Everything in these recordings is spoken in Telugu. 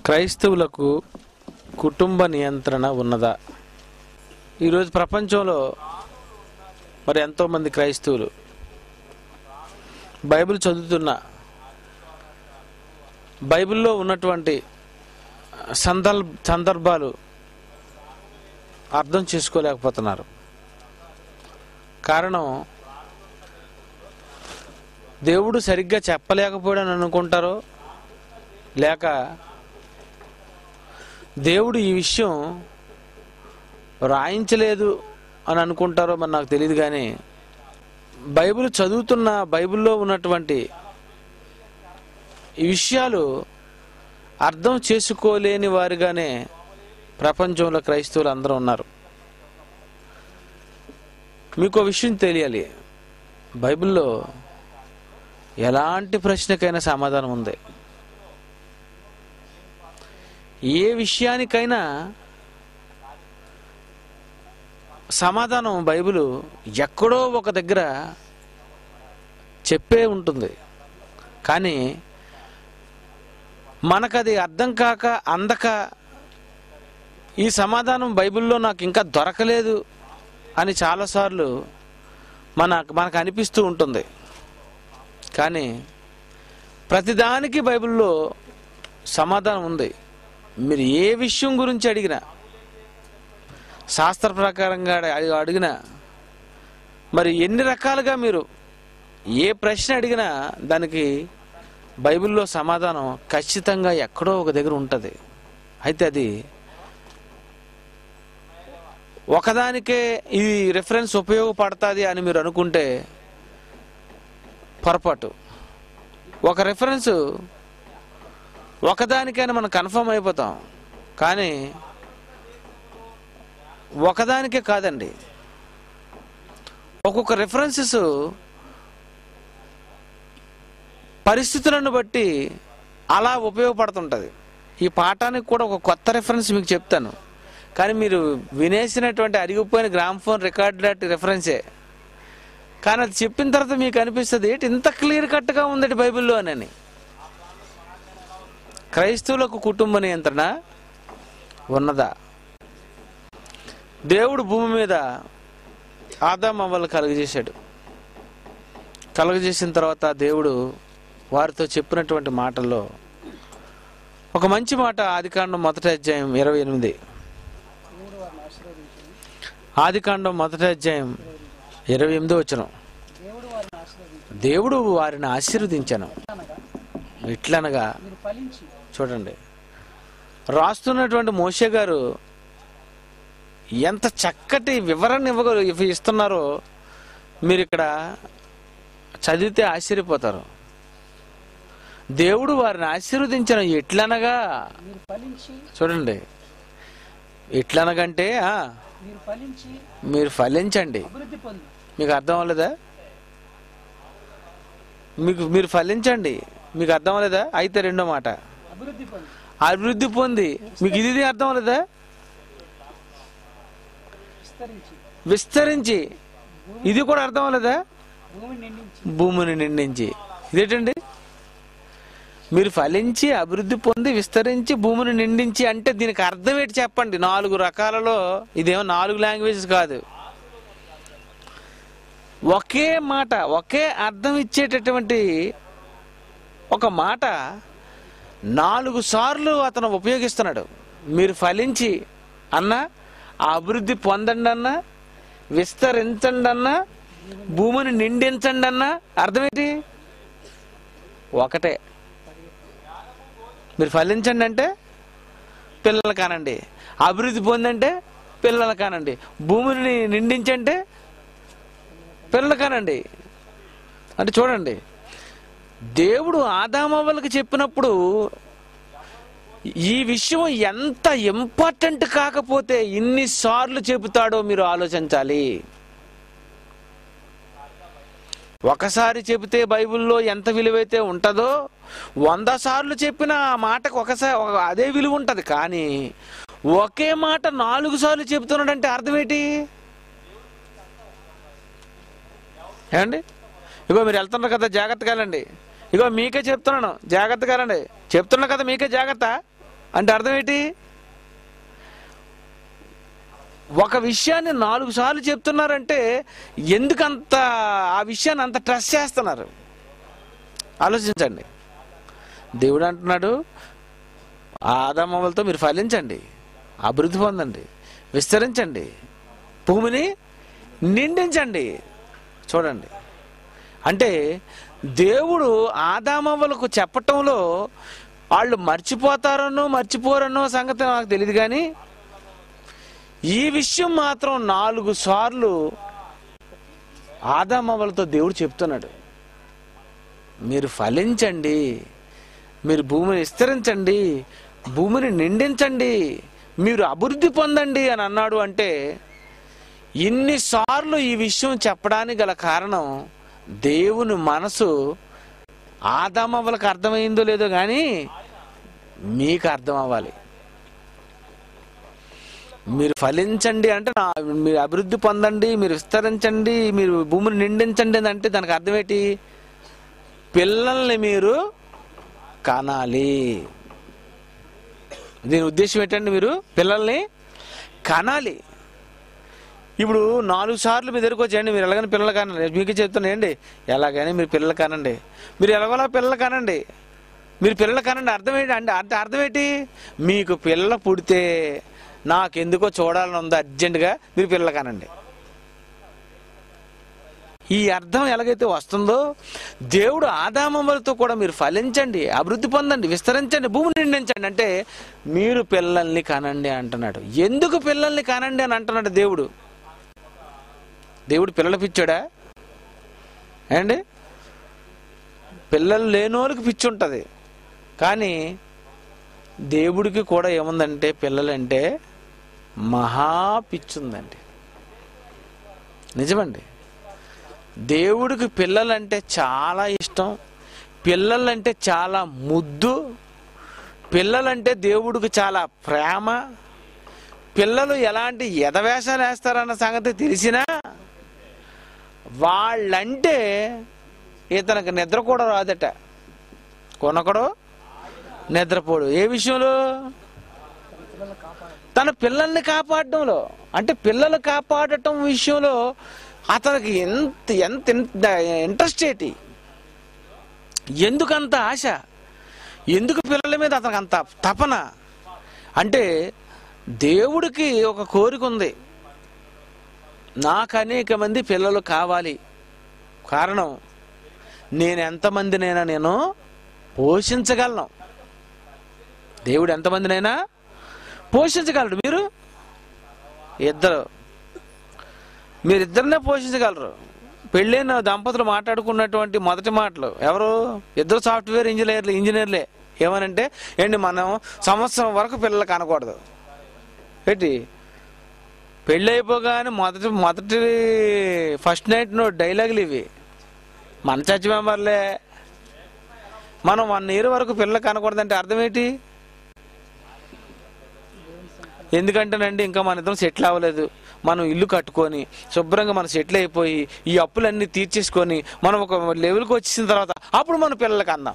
క్రైస్తవులకు కుటుంబ నియంత్రణ ఉన్నదా ఈరోజు ప్రపంచంలో మరి ఎంతోమంది క్రైస్తవులు బైబిల్ చదువుతున్న బైబిల్లో ఉన్నటువంటి సందర్భ సందర్భాలు అర్థం చేసుకోలేకపోతున్నారు కారణం దేవుడు సరిగ్గా చెప్పలేకపోయాడని అనుకుంటారో లేక దేవుడు ఈ విషయం రాయించలేదు అని అనుకుంటారో మరి నాకు తెలియదు కానీ బైబిల్ చదువుతున్న బైబిల్లో ఉన్నటువంటి ఈ విషయాలు అర్థం చేసుకోలేని వారిగానే ప్రపంచంలో క్రైస్తవులు అందరూ ఉన్నారు మీకు విషయం తెలియాలి బైబిల్లో ఎలాంటి ప్రశ్నకైనా సమాధానం ఉంది ఏ విషయానికైనా సమాధానం బైబిల్ ఎక్కడో ఒక దగ్గర చెప్పే ఉంటుంది కానీ మనకది అర్థం కాక అందక ఈ సమాధానం బైబిల్లో నాకు ఇంకా దొరకలేదు అని చాలాసార్లు మన మనకు అనిపిస్తూ ఉంటుంది కానీ ప్రతిదానికి బైబిల్లో సమాధానం ఉంది మీరు ఏ విషయం గురించి అడిగినా శాస్త్ర ప్రకారంగా అడి- అడిగినా మరి ఎన్ని రకాలుగా మీరు ఏ ప్రశ్న అడిగినా దానికి బైబిల్లో సమాధానం ఖచ్చితంగా ఎక్కడో ఒక దగ్గర ఉంటుంది అయితే అది ఒకదానికే ఈ రెఫరెన్స్ ఉపయోగపడుతుంది అని మీరు అనుకుంటే పొరపాటు ఒక రెఫరెన్స్ ఒకదానికైనా మనం కన్ఫర్మ్ అయిపోతాం కానీ ఒకదానికే కాదండి ఒక్కొక్క రెఫరెన్సెస్ పరిస్థితులను బట్టి అలా ఉపయోగపడుతుంటుంది ఈ పాఠానికి కూడా ఒక కొత్త రెఫరెన్స్ మీకు చెప్తాను కానీ మీరు వినేసినటువంటి అరిగిపోయిన గ్రామ్ ఫోన్ రికార్డ్ లాంటి రెఫరెన్సే కానీ అది చెప్పిన తర్వాత మీకు అనిపిస్తుంది ఏంటి ఇంత క్లియర్ కట్గా ఉందటి బైబిల్లో అని క్రైస్తవులకు కుటుంబ నియంత్రణ ఉన్నదా దేవుడు భూమి మీద ఆదాం అవ్వలు కలుగజేశాడు కలుగజేసిన తర్వాత దేవుడు వారితో చెప్పినటువంటి మాటల్లో ఒక మంచి మాట ఆదికాండం మొదటి అధ్యాయం ఇరవై ఎనిమిది ఆదికాండం మొదటి అధ్యాయం ఇరవై ఎనిమిది వచ్చిన దేవుడు వారిని ఆశీర్వదించి దేవుడు వారిని ఆశీర్వదించాను అనగా ఇట్లనగా మీరు ఫలించి చూడండి రాస్తున్నటువంటి మోషే గారు ఎంత చక్కటి వివరణ ఇవ్వగ ఇవ్వ- ఇస్తున్నారో మీరు ఇక్కడ చదివితే ఆశ్చర్యపోతారు దేవుడు వారిని ఆశీర్వదించను ఎట్లనగా మీరు ఫలించి చూడండి ఎట్లనగంటే ఆ, మీరు ఫలించి మీరు ఫలించండి అభివృద్ధి పొంది మీకు అర్థం అవ్వలేదా మీకు మీరు ఫలించండి మీకు అర్థం అవ్వలేదా అయితే రెండో మాట అభివృద్ధి పొంది అభివృద్ధి పొంది మీకు ఇది ఇది అర్థం అవ్వలేదా విస్తరించి విస్తరించి ఇది కూడా అర్థం అవ్వలేదా భూమిని నిండించి భూమిని నిండించి ఇదేంటండి మీరు ఫలించి అభివృద్ధి పొంది విస్తరించి భూమిని నిండించి అంటే దీనికి అర్థం ఏంటి చెప్పండి నాలుగు రకాలలో ఇదేమో నాలుగు లాంగ్వేజెస్ కాదు ఒకే మాట ఒకే అర్థం ఇచ్చేటటువంటి ఒక మాట నాలుగు సార్లు అతను ఉపయోగిస్తున్నాడు మీరు ఫలించి అన్న ఆ అభివృద్ధి పొందండి అన్న విస్తరించండి అన్న భూమిని నిండించండి అన్న అర్థమేంటి ఒకటే మీరు ఫలించండి అంటే పిల్లలు కానండి అభివృద్ధి పొందంటే పిల్లలు కానండి భూమిని నిండించంటే పిల్లలు కానండి అంటే చూడండి దేవుడు ఆదామవ్వలకు చెప్పినప్పుడు ఈ విషయం ఎంత ఇంపార్టెంట్ కాకపోతే ఇన్నిసార్లు చెబుతాడో మీరు ఆలోచించాలి ఒకసారి చెబితే బైబిల్లో ఎంత విలువైతే ఉంటుందో వంద సార్లు చెప్పిన ఆ మాటకు ఒకసారి ఒక- అదే విలువ ఉంటుంది కానీ ఒకే మాట నాలుగు సార్లు చెబుతున్నాడంటే అర్థం ఏంటి ఏమండి ఇగో మీరు వెళ్తున్నారు కదా జాగ్రత్తగా వెళ్ళండి ఇగో మీకే చెప్తున్నాను జాగ్రత్తగా వెళ్ళండి చెప్తున్నా కదా మీకే జాగ్రత్త అంటే అర్థం ఏంటి ఒక విషయాన్ని నాలుగు సార్లు చెప్తున్నారంటే ఎందుకంత ఆ విషయాన్ని అంత ట్రస్ట్ చేస్తున్నారు ఆలోచించండి దేవుడు అంటున్నాడు ఆదామములతో మీరు ఫలించండి అభివృద్ధి పొందండి విస్తరించండి భూమిని నిండించండి చూడండి అంటే దేవుడు ఆదామవ్వలకు చెప్పటంలో వాళ్ళు మర్చిపోతారనో మర్చిపోరనో సంగతి నాకు తెలియదు కానీ ఈ విషయం మాత్రం నాలుగు సార్లు ఆదామవ్వలతో దేవుడు చెప్తున్నాడు మీరు ఫలించండి మీరు భూమిని విస్తరించండి భూమిని నిండించండి మీరు అభివృద్ధి పొందండి అని అన్నాడు అంటే ఇన్నిసార్లు ఈ విషయం చెప్పడానికి గల కారణం దేవుని మనసు ఆదామవ్వలకు అర్థమైందో లేదో కానీ మీకు అర్థం అవ్వాలి మీరు ఫలించండి అంటే నా మీరు అభివృద్ధి పొందండి మీరు విస్తరించండి మీరు భూమిని నిండించండి అని అంటే దానికి అర్థం ఏంటి పిల్లల్ని మీరు కనాలి దీని ఉద్దేశం ఏంటండి మీరు పిల్లల్ని కనాలి ఇప్పుడు నాలుగు సార్లు మీ దగ్గరకు వచ్చేయండి మీరు ఎలాగైనా పిల్లలు కానండి మీకు చెప్తున్నాయండి ఎలాగైనా మీరు పిల్లలు కానండి మీరు ఎలాగోలా పిల్లలు కానండి మీరు పిల్లలు కానండి అర్థం ఏంటి అంటే అంటే అర్థం ఏంటి మీకు పిల్ల పుడితే నాకెందుకో చూడాలని ఉంది అర్జెంటుగా మీరు పిల్లలు కానండి ఈ అర్థం ఎలాగైతే వస్తుందో దేవుడు ఆదామములతో కూడా మీరు ఫలించండి అభివృద్ధి పొందండి విస్తరించండి భూమిని నిండించండి అంటే మీరు పిల్లల్ని కనండి అంటున్నాడు ఎందుకు పిల్లల్ని కనండి అని అంటున్నాడు దేవుడు దేవుడు పిల్లలు పిచ్చాడా ఏండి పిల్లలు లేనోళ్ళకి పిచ్చి ఉంటుంది కానీ దేవుడికి కూడా ఏముందంటే పిల్లలంటే మహా పిచ్చి ఉందండి నిజమండి దేవుడికి పిల్లలంటే చాలా ఇష్టం పిల్లలంటే చాలా ముద్దు పిల్లలంటే దేవుడికి చాలా ప్రేమ పిల్లలు ఎలాంటి ఎదవేషాలు వేస్తారన్న సంగతి తెలిసినా వాళ్ళంటే ఇతనికి నిద్ర కూడా రాదట కొనకడు నిద్రపోడు ఏ విషయంలో తన పిల్లల్ని కాపాడటంలో అంటే పిల్లలు కాపాడటం విషయంలో అతనికి ఎంత ఎంత ఇంట్రెస్ట్ ఏంటి ఎందుకంత ఆశ ఎందుకు పిల్లల మీద అతనికి అంత తపన అంటే దేవుడికి ఒక కోరిక ఉంది నాకు అనేక మంది పిల్లలు కావాలి కారణం నేను ఎంతమందినైనా నేను పోషించగలను దేవుడు ఎంతమందినైనా పోషించగలడు మీరు ఇద్దరు మీరిద్దరినే పోషించగలరు పెళ్ళైన దంపతులు మాట్లాడుకున్నటువంటి మొదటి మాటలు ఎవరు ఇద్దరు సాఫ్ట్వేర్ ఇంజనీర్లు ఇంజనీర్లే ఏమనంటే ఏంటి మనం సంవత్సరం వరకు పిల్లలు కనకూడదు ఏంటి పెళ్ళి అయిపోగానే మొదటి మొదటి ఫస్ట్ నైట్ నో డైలాగులు ఇవి మన చర్చ్ మెంబర్లే మనం వన్ ఇయర్ వరకు పిల్లలు కనకూడదంటే అర్థం ఏంటి ఎందుకంటేనండి ఇంకా మన ఇద్దరం సెటిల్ అవ్వలేదు మనం ఇల్లు కట్టుకొని శుభ్రంగా మనం సెటిల్ అయిపోయి ఈ అప్పులన్నీ తీర్చేసుకొని మనం ఒక లెవెల్కి వచ్చేసిన తర్వాత అప్పుడు మన పిల్లలకి అందాం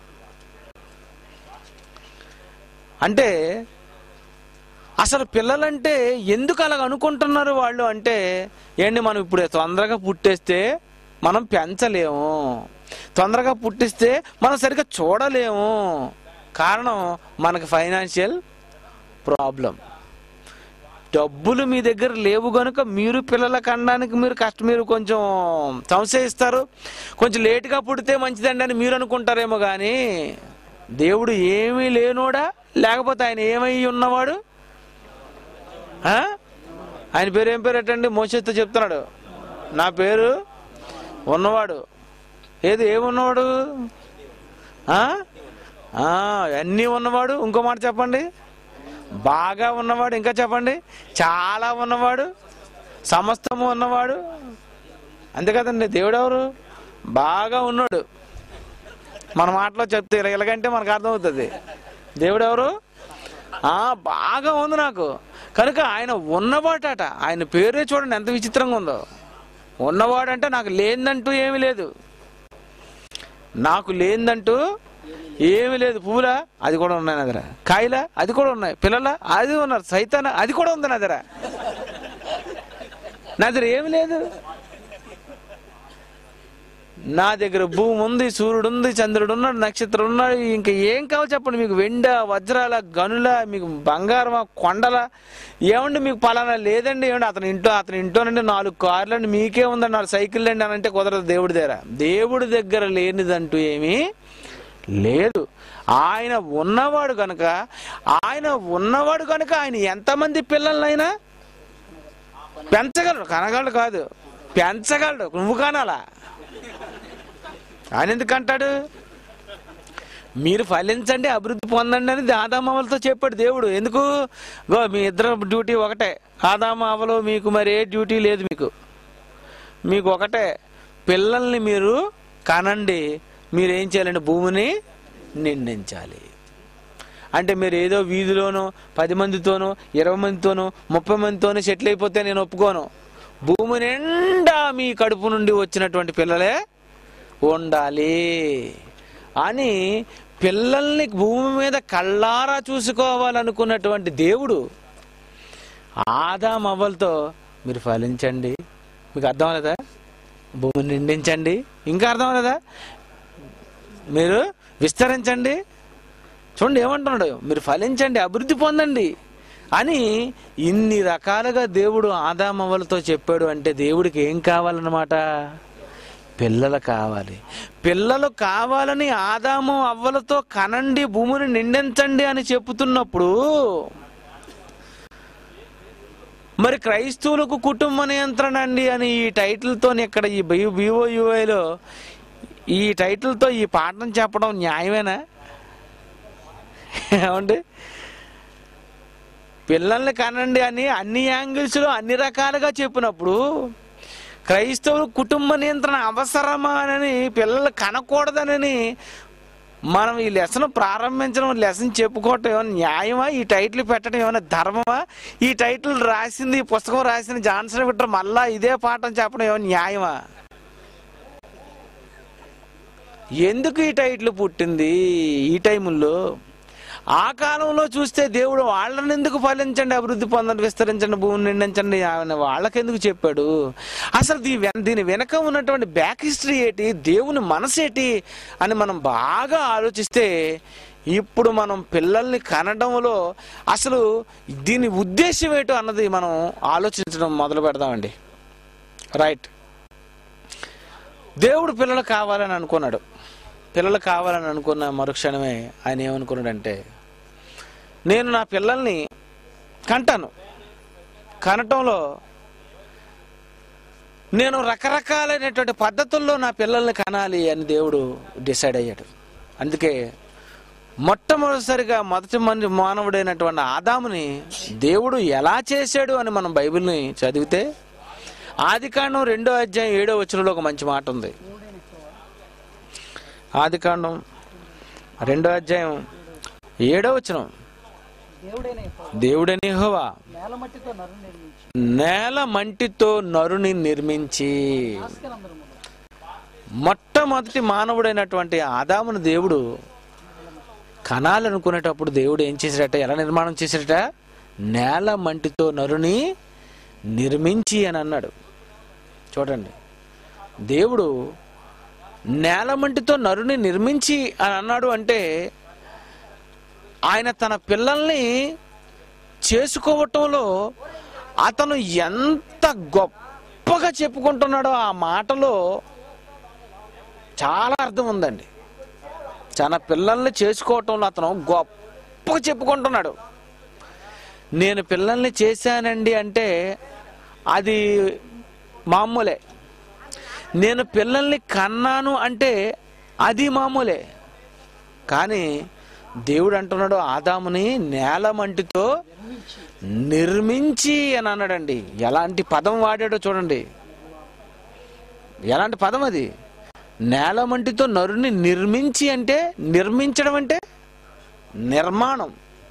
అంటే అసలు పిల్లలంటే ఎందుకు అలాగ అనుకుంటున్నారు వాళ్ళు అంటే ఏంటి మనం ఇప్పుడు తొందరగా పుట్టేస్తే మనం పెంచలేము తొందరగా పుట్టిస్తే మనం సరిగ్గా చూడలేము కారణం మనకి ఫైనాన్షియల్ ప్రాబ్లం డబ్బులు మీ దగ్గర లేవు గనుక మీరు పిల్లల కనడానికి మీరు కష్టం మీరు కొంచెం సంశయిస్తారు కొంచెం లేటుగా పుడితే మంచిదండి అని మీరు అనుకుంటారేమో కానీ దేవుడు ఏమీ లేనోడా లేకపోతే ఆయన ఏమై ఉన్నవాడు ఆ? ఆయన పేరు ఏం పేరు ఎట్టండి మోసేతో చెప్తున్నాడు నా పేరు ఉన్నవాడు ఏది ఏమున్నవాడు ఆ? ఆ, అన్నీ ఉన్నవాడు ఇంకో మాట చెప్పండి బాగా ఉన్నవాడు ఇంకా చెప్పండి చాలా ఉన్నవాడు సమస్తము ఉన్నవాడు అంతే కదండి దేవుడు ఎవరు బాగా ఉన్నాడు మన మాటలో చెప్తే ఇలా ఇలాగంటే మనకు అర్థమవుతుంది దేవుడు ఎవరు ఆ బాగా ఉంది నాకు కనుక ఆయన ఉన్నవాడట ఆయన పేరే చూడండి ఎంత విచిత్రంగా ఉందో ఉన్నవాడంటే నాకు లేదంటూ ఏమీ లేదు నాకు లేదంటూ ఏమీ లేదు పువ్వులా అది కూడా ఉన్నాయి నా దగ్గర కాయలా అది కూడా ఉన్నాయి పిల్లల అది ఉన్నారు సైతాన అది కూడా ఉంది నా దగ్గర నా దగ్గర ఏమి లేదు నా దగ్గర భూమి ఉంది సూర్యుడు ఉంది చంద్రుడు ఉన్నాడు నక్షత్రం ఉన్నాడు ఇంకా ఏం కావాలి చెప్పండి మీకు వెండ వజ్రాల గనుల మీకు బంగారమా కొండల ఏమండి మీకు పలానా లేదండి ఏమండి అతని ఇంట్లో అతని ఇంట్లోనండి నాలుగు కార్లు అండి మీకే ఉందండి నాలుగు సైకిల్ అండి అని అంటే కుదరదు దేవుడి దగ్గర దేవుడి దగ్గర లేనిదంటూ ఏమీ లేదు ఆయన ఉన్నవాడు కనుక ఆయన ఉన్నవాడు కనుక ఆయన ఎంతమంది పిల్లలైనా పెంచగలడు కనగలడు కాదు పెంచగలడు నువ్వు కానాలా ఆయన ఎందుకు అంటాడు మీరు ఫలించండి అభివృద్ధి పొందండి అని ఆదామావలతో చెప్పాడు దేవుడు ఎందుకు గో మీ ఇద్దరు డ్యూటీ ఒకటే ఆదామావలో మీకు మరి ఏ డ్యూటీ లేదు మీకు మీకు ఒకటే పిల్లల్ని మీరు కనండి మీరు ఏం చేయాలండి భూమిని నిండించాలి అంటే మీరు ఏదో వీధిలోనో పది మందితోనో ఇరవై మందితోనో ముప్పై మందితోనో సెటిల్ అయిపోతే నేను ఒప్పుకోను భూమి నిండా మీ కడుపు నుండి వచ్చినటువంటి పిల్లలే ఉండాలి అని పిల్లల్ని భూమి మీద కళ్ళారా చూసుకోవాలనుకున్నటువంటి దేవుడు ఆదాం అవ్వలతో మీరు ఫలించండి మీకు అర్థం లేదా భూమిని నిండించండి ఇంకా అర్థం లేదా మీరు విస్తరించండి చూడండి ఏమంటున్నాడు మీరు ఫలించండి అభివృద్ధి పొందండి అని ఇన్ని రకాలుగా దేవుడు ఆదామవ్వలతో చెప్పాడు అంటే దేవుడికి ఏం కావాలన్నమాట పిల్లలు కావాలి పిల్లలు కావాలని ఆదాము అవ్వలతో కనండి భూమిని నిండించండి అని చెప్తున్నప్పుడు మరి క్రైస్తవులకు కుటుంబ నియంత్రణ అండి అని ఈ టైటిల్తో ఇక్కడ ఈ బీఓయుఐలో ఈ టైటిల్తో ఈ పాఠం చెప్పడం న్యాయమేనా ఏమండి పిల్లల్ని కనండి అని అన్ని యాంగిల్స్లో అన్ని రకాలుగా చెప్పినప్పుడు క్రైస్తవులు కుటుంబ నియంత్రణ అవసరమా అని పిల్లలు కనకూడదనని మనం ఈ లెసన్ ప్రారంభించడం లెసన్ చెప్పుకోవటం ఏమైనా న్యాయమా ఈ టైటిల్ పెట్టడం ఏమైనా ధర్మమా ఈ టైటిల్ రాసింది ఈ పుస్తకం రాసిన జాన్సన్ విట్టర్ మళ్ళా ఇదే పాఠం చెప్పడం ఏమైనా న్యాయమా ఎందుకు ఈ టైటిల్ పుట్టింది ఈ టైముల్లో ఆ కాలంలో చూస్తే దేవుడు వాళ్ళని ఎందుకు ఫలించండి అభివృద్ధి పొందండి విస్తరించండి భూమిని నిండించండి ఆయన వాళ్ళకెందుకు చెప్పాడు అసలు దీ వెన- దీని వెనక ఉన్నటువంటి బ్యాక్ హిస్టరీ ఏంటి దేవుని మనసు ఏంటి అని మనం బాగా ఆలోచిస్తే ఇప్పుడు మనం పిల్లల్ని కనడంలో అసలు దీని ఉద్దేశం ఏంటో అన్నది మనం ఆలోచించడం మొదలు పెడదామండి రైట్ దేవుడు పిల్లలు కావాలని అనుకున్నాడు పిల్లలు కావాలని అనుకున్న మరుక్షణమే ఆయన ఏమనుకున్నాడంటే నేను నా పిల్లల్ని కంటాను కనటంలో నేను రకరకాలైనటువంటి పద్ధతుల్లో నా పిల్లల్ని కనాలి అని దేవుడు డిసైడ్ అయ్యాడు అందుకే మొట్టమొదటిసారిగా మొదటి మంది మానవుడైనటువంటి ఆదాముని దేవుడు ఎలా చేశాడు అని మనం బైబిల్ని చదివితే ఆదికాండం రెండో అధ్యాయం ఏడో వచనంలో ఒక మంచి మాట ఉంది ఆదికాండం రెండో అధ్యాయం ఏడో వచనం దేవుడైన యెహోవా దేవుడని యెహోవా నేల మట్టితో నరు నిర్మించి నేల మంటితో నరుని నిర్మించి ఆస్కలందరము మొట్టమొదటి మానవుడైనటువంటి ఆదామును దేవుడు కనాలనుకునేటప్పుడు దేవుడు ఏం చేశాడట ఎలా నిర్మాణం చేశాడట నేల మంటితో నరుని నిర్మించి అని అన్నాడు చూడండి దేవుడు నేల మంటితో నరుని నిర్మించి అని అన్నాడు అంటే ఆయన తన పిల్లల్ని చేసుకోవటంలో అతను ఎంత గొప్పగా చెప్పుకుంటున్నాడో ఆ మాటలో చాలా అర్థం ఉందండి తన పిల్లల్ని చేసుకోవటంలో అతను గొప్పగా చెప్పుకుంటున్నాడు నేను పిల్లల్ని చేశానండి అంటే అది మామూలే నేను పిల్లల్ని కన్నాను అంటే అది మామూలే కానీ దేవుడు అంటున్నాడు ఆదాముని నేల మంటితో నిర్మించి అని అన్నాడండి ఎలాంటి పదం వాడాడో చూడండి ఎలాంటి పదం అది నేల మంటితో నరుని నిర్మించి అంటే నిర్మించడం అంటే నిర్మాణం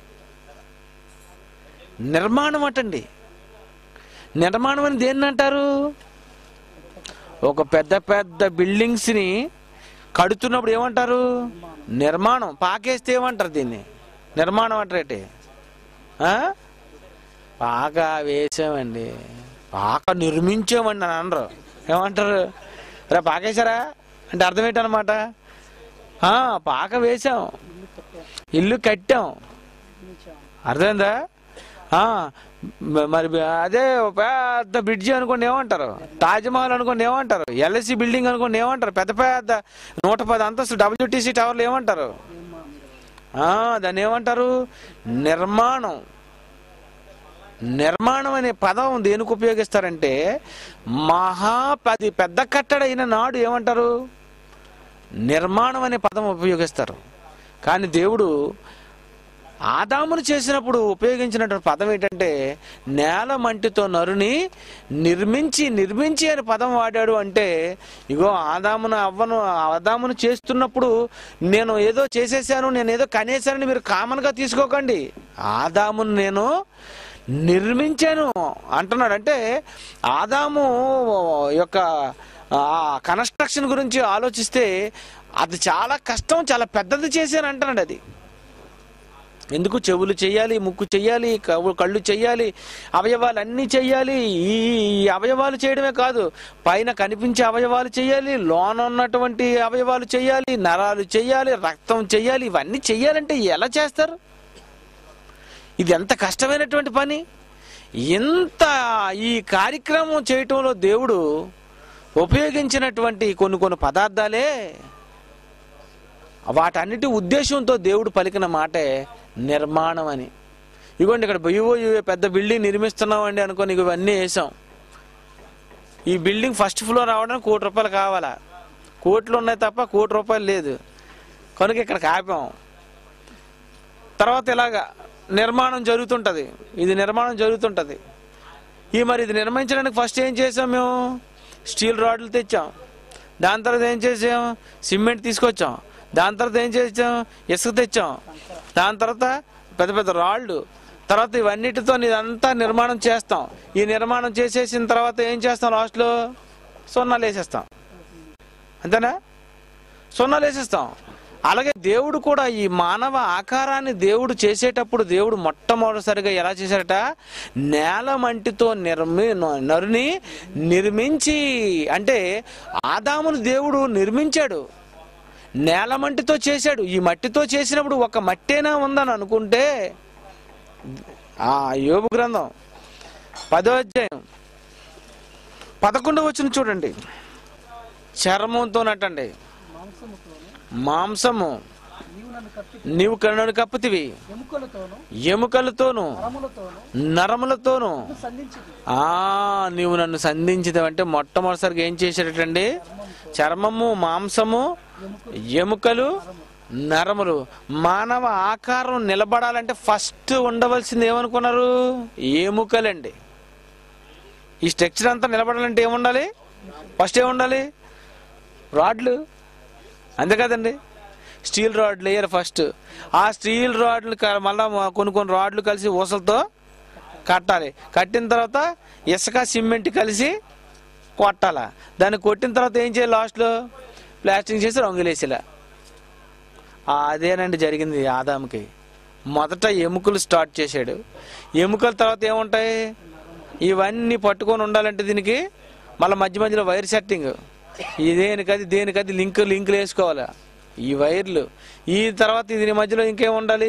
నిర్మాణం అటండి నిర్మాణం అని దేన్ని అంటారు ఒక పెద్ద పెద్ద బిల్డింగ్స్ని కడుతున్నప్పుడు ఏమంటారు నిర్మాణం పాకేస్తే ఏమంటారు దీన్ని నిర్మాణం అంటారేటి ఆ? పాక వేసామండి పాక నిర్మించామండి అని అనరు ఏమంటారు రే పాకేశారా అంటే అర్థం ఏంటనమాట ఆ, పాక వేసాం ఇల్లు కట్టాం నిర్మించాం. అర్థమైందా ఆ, మ- మరి అదే ఓ పెద్ద బ్రిడ్జి అనుకోండి ఏమంటారు తాజ్మహల్ అనుకోండి ఏమంటారు ఎల్ఎస్సి బిల్డింగ్ అనుకోండి ఏమంటారు పెద్ద పెద్ద నూట పది అంతస్తు డబ్ల్యూటీసీ టవర్లు ఏమంటారు ఆ, దాన్ని ఏమంటారు నిర్మాణం నిర్మాణం అనే పదం దేనికి ఉపయోగిస్తారంటే మహా పది పెద్ద కట్టడైన నాడు ఏమంటారు నిర్మాణం అనే పదం ఉపయోగిస్తారు కానీ దేవుడు ఆదామును చేసినప్పుడు ఉపయోగించినటువంటి పదం ఏంటంటే నేల మంటితో నరుని నిర్మించి నిర్మించి అనే పదం వాడాడు అంటే ఇగో ఆదామును అవ్వను ఆదామును చేస్తున్నప్పుడు నేను ఏదో చేసేసాను నేను ఏదో కనేసానని మీరు కామన్గా తీసుకోకండి ఆదామును నేను నిర్మించాను అంటున్నాడు అంటే ఆదాము యొక్క ఆ కన్స్ట్రక్షన్ గురించి ఆలోచిస్తే అది చాలా కష్టం చాలా పెద్దది చేశాను అంటున్నాడు అది ఎందుకు చెవులు చెయ్యాలి ముక్కు చెయ్యాలి కవ్వు- కళ్ళు చెయ్యాలి అవయవాలు అన్నీ చెయ్యాలి ఈ ఈ అవయవాలు చేయడమే కాదు పైన కనిపించే అవయవాలు చెయ్యాలి లోన ఉన్నటువంటి అవయవాలు చెయ్యాలి నరాలు చెయ్యాలి రక్తం చెయ్యాలి ఇవన్నీ చెయ్యాలంటే ఎలా చేస్తారు ఇది ఎంత కష్టమైనటువంటి పని ఇంత ఈ కార్యక్రమం చేయటంలో దేవుడు ఉపయోగించినటువంటి కొన్ని కొన్ని పదార్థాలే వాటన్నిటి ఉద్దేశంతో దేవుడు పలికిన మాటే నిర్మాణం అని ఇగోండి ఇక్కడ బొయ్యో పెద్ద బిల్డింగ్ నిర్మిస్తున్నామండి అనుకోని ఇగో ఇవన్నీ వేసాం ఈ బిల్డింగ్ ఫస్ట్ ఫ్లోర్ రావడానికి కోటి రూపాయలు కావాలా కోట్లు ఉన్నాయి తప్ప కోటి రూపాయలు లేదు కనుక ఇక్కడ ఆపాం తర్వాత ఇలాగా నిర్మాణం జరుగుతుంటది ఇది నిర్మాణం జరుగుతుంటది ఈ మరి ఇది నిర్మించడానికి ఫస్ట్ ఏం చేసాం మేము స్టీల్ రాడ్లు తెచ్చాం దాని తర్వాత ఏం చేసాం సిమెంట్ తీసుకొచ్చాం దాని తర్వాత ఏం చేసాం ఇసుక తెచ్చాం దాని తర్వాత పెద్ద పెద్ద రాళ్ళు తర్వాత ఇవన్నిటితో ఇదంతా నిర్మాణం చేస్తాం ఈ నిర్మాణం చేసేసిన తర్వాత ఏం చేస్తాం లాస్ట్లో సున్నాలు వేసేస్తాం అంతేనా సున్నాలు వేసేస్తాం అలాగే దేవుడు కూడా ఈ మానవ ఆకారాన్ని దేవుడు చేసేటప్పుడు దేవుడు మొట్టమొదటిసారిగా ఎలా చేశాడట నేల మంటితో నిర్మి నరుని నిర్మించి అంటే ఆదామును దేవుడు నిర్మించాడు నేల మంటితో చేశాడు ఈ మట్టితో చేసినప్పుడు ఒక మట్టేనా ఉందని అనుకుంటే ఆ యోబు గ్రంథం పదో అధ్యాయం పదకొండు వచ్చిన చూడండి చర్మంతో నటండి మాంసముతోను మాంసము నీవు నన్ను కప్పి నీవు కరుణను కప్పుతివి ఎముకలతోను ఎముకలతోను నరములతోను నరములతోను సంధించింది ఆ నీవు నన్ను సంధించదంటే మొట్టమొదటిసారిగా ఏం చేశాడటండి చర్మము మాంసము ఎముకలు నరములు మానవ ఆకారం నిలబడాలంటే ఫస్ట్ ఉండవలసింది ఏమనుకున్నారు ఎముకలండి ఈ స్ట్రక్చర్ అంతా నిలబడాలంటే ఏముండాలి ఫస్ట్ ఏముండాలి రాడ్లు అంతే కదండి స్టీల్ రాడ్లు వేయాలి ఫస్ట్ ఆ స్టీల్ రాడ్లు క- మళ్ళా మా- కొన్ని కొన్ని రాడ్లు కలిసి ఊసలతో కట్టాలి కట్టిన తర్వాత ఇసుక సిమెంట్ కలిసి కొట్టాల దాన్ని కొట్టిన తర్వాత ఏం చేయాలి లాస్ట్లో ప్లాస్టింగ్ చేసి రంగులేసేలా ఆ అదేనండి జరిగింది ఆదాముకి మొదట ఎముకలు స్టార్ట్ చేశాడు ఎముకల తర్వాత ఏముంటాయి ఇవన్నీ పట్టుకొని ఉండాలంటే దీనికి మళ్ళీ మధ్య మధ్యలో వైర్ సెట్టింగ్ ఈ దేనికది దేనికది లింక్ లింకులు వేసుకోవాలి ఈ వైర్లు ఈ తర్వాత దీని మధ్యలో ఇంకేం ఉండాలి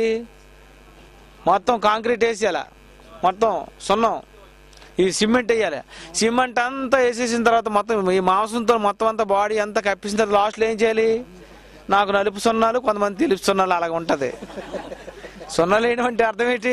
మొత్తం కాంక్రీట్ వేసేయాల మొత్తం సున్నం ఈ సిమెంట్ వేయాలి సిమెంట్ అంతా వేసేసిన తర్వాత మొత్తం ఈ మాంసంతో మొత్తం అంతా బాడీ అంతా కప్పించిన తర్వాత లాస్ట్లో ఏం చేయాలి నాకు నలుపు సున్నాలు కొంతమంది తెలుపు సున్నాలు అలాగ ఉంటది సున్నాలు వేయడం అంటే అర్థం ఏంటి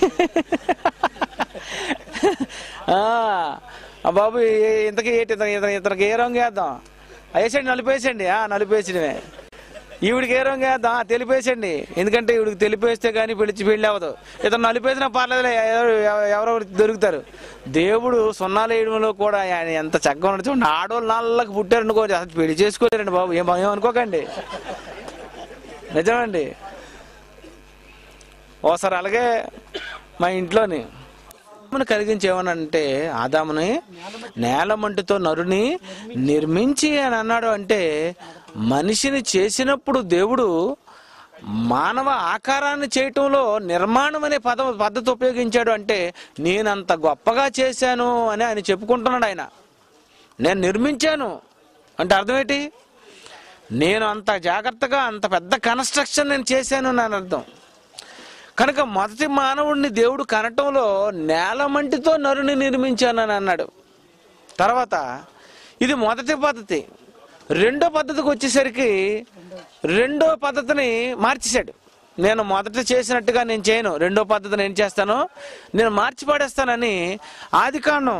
ఆ, ఆ బాబు ఏ- ఇంతకీ ఏంటి ఇతను ఇతను ఇతనికి ఏ రంగు వేద్దాం వేసండి నలుపు వేసండి ఆ నలుపు వేసడమే ఈవిడికి ఏ రంగు వేద్దాం ఆ, తెలుపు వేసండి ఎందుకంటే ఈవిడికి తెలుపు వేస్తే కానీ పిలిచి పెళ్ళి అవ్వదు ఇతను నలుపు వేసినా పర్లేదులే ఎవరు ఎవరో ఒకరు దొరుకుతారు దేవుడు సున్నాలు వేయడంలో కూడా ఆయన ఎంత చక్కగా ఉండదు చూడండి ఆడవాళ్ళు నాళ్ళకి పుట్టారనుకో అసలు పెళ్లి చేసుకోలేరండి బాబు ఏం ఏమనుకోకండి నిజమండి ఓసారి అలాగే మా ఇంట్లోని ఆదామును కలిగించి ఏమనంటే ఆదాముని నేలమంటితో నరుని నిర్మించి అని అన్నాడు అంటే మనిషిని చేసినప్పుడు దేవుడు మానవ ఆకారాన్ని చేయటంలో నిర్మాణం అనే పదం పద్ధతి ఉపయోగించాడు అంటే నేనంత గొప్పగా చేశాను అని ఆయన చెప్పుకుంటున్నాడు ఆయన నేను నిర్మించాను అంటే అర్థం ఏంటి నేను అంత జాగ్రత్తగా అంత పెద్ద కన్స్ట్రక్షన్ నేను చేశాను అని అర్థం కనుక మొదటి మానవుడిని దేవుడు కనటంలో నేలమంటితో నరుని నిర్మించానని అన్నాడు తర్వాత ఇది మొదటి పద్ధతి రెండో పద్ధతికి వచ్చేసరికి రెండో పద్ధతిని మార్చేశాడు నేను మొదట చేసినట్టుగా నేను చేయను రెండో పద్ధతిని ఏం చేస్తాను నేను మార్చి పడేస్తానని ఆది కాండం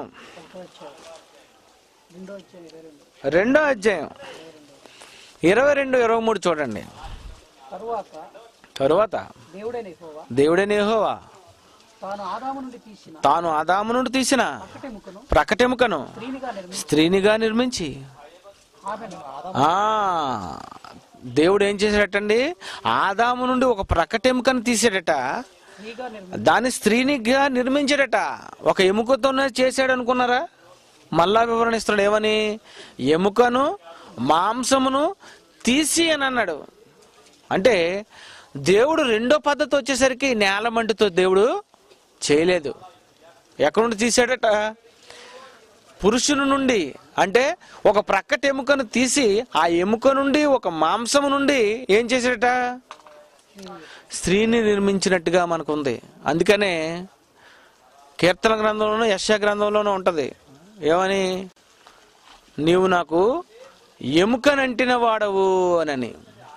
రెండో వచ్చే ఇరవై రెండు రెండో అధ్యాయం ఇరవై రెండు ఇరవై మూడు చూడండి తరువాత తరువాత దేవుడైన యెహోవా దేవుడే నేహోవా తాను ఆదాము నుండి తీసిన తాను ఆదాము నుండి తీసిన పక్కటెముకను ప్రకటెముకను స్త్రీనిగా నిర్మించి స్త్రీనిగా నిర్మించి ఆమెను ఆదాము ఆ దేవుడు ఏం చేశాడటండి ఆదాము నుండి ఒక ప్రకటెముకను తీసాడట స్త్రీగా నిర్మించి దాన్ని స్త్రీనిగా నిర్మించాడట ఒక ఎముకతోనే చేశాడు అనుకున్నారా మళ్ళా వివరణ ఇస్తున్నాడు ఏమని ఎముకను మాంసమును తీసి అని అన్నాడు అంటే దేవుడు రెండో పద్ధతి వచ్చేసరికి నేలమంటితో దేవుడు చేయలేదు ఎక్కడి నుండి తీసాడట పురుషుని నుండి అంటే ఒక ప్రక్కటి ఎముకను తీసి ఆ ఎముక నుండి ఒక మాంసము నుండి ఏం చేశాడట స్త్రీని నిర్మించినట్టుగా మనకుంది అందుకనే కీర్తన గ్రంథంలోనూ యశ గ్రంథంలోనూ ఉంటది ఏమని నీవు నాకు ఎముకనంటిన వాడవు అనని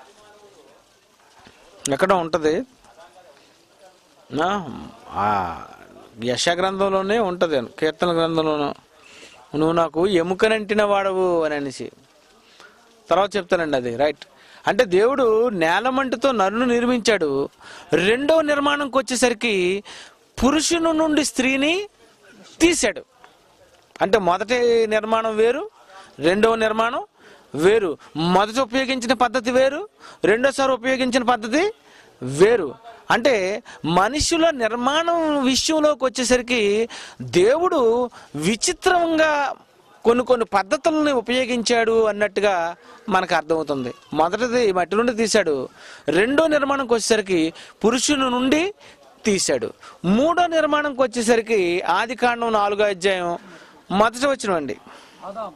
ఎక్కడ ఉంటది నా ఆ యశ గ్రంథంలోనే ఉంటది కీర్తన గ్రంథంలోనూ నువ్వు నాకు ఎముకనంటిన వాడవు అని అనేసి తర్వాత చెప్తానండి అది రైట్ అంటే దేవుడు నేలమంటితో నరును నిర్మించాడు రెండవ నిర్మాణంకి వచ్చేసరికి పురుషుని నుండి స్త్రీని తీశాడు అంటే మొదటి నిర్మాణం వేరు రెండవ నిర్మాణం వేరు మొదట ఉపయోగించిన పద్ధతి వేరు రెండోసారి ఉపయోగించిన పద్ధతి వేరు అంటే మనుషుల నిర్మాణం విషయంలోకి వచ్చేసరికి దేవుడు విచిత్రంగా కొన్ని కొన్ని పద్ధతులను ఉపయోగించాడు అన్నట్టుగా మనకు అర్థమవుతుంది మొదటిది మట్టి నుండి తీశాడు రెండో నిర్మాణంకి వచ్చేసరికి పురుషుని నుండి తీశాడు మూడో నిర్మాణంకి వచ్చేసరికి ఆది కాండం నాలుగో అధ్యాయం మొదట వచ్చినవండి ఆదాము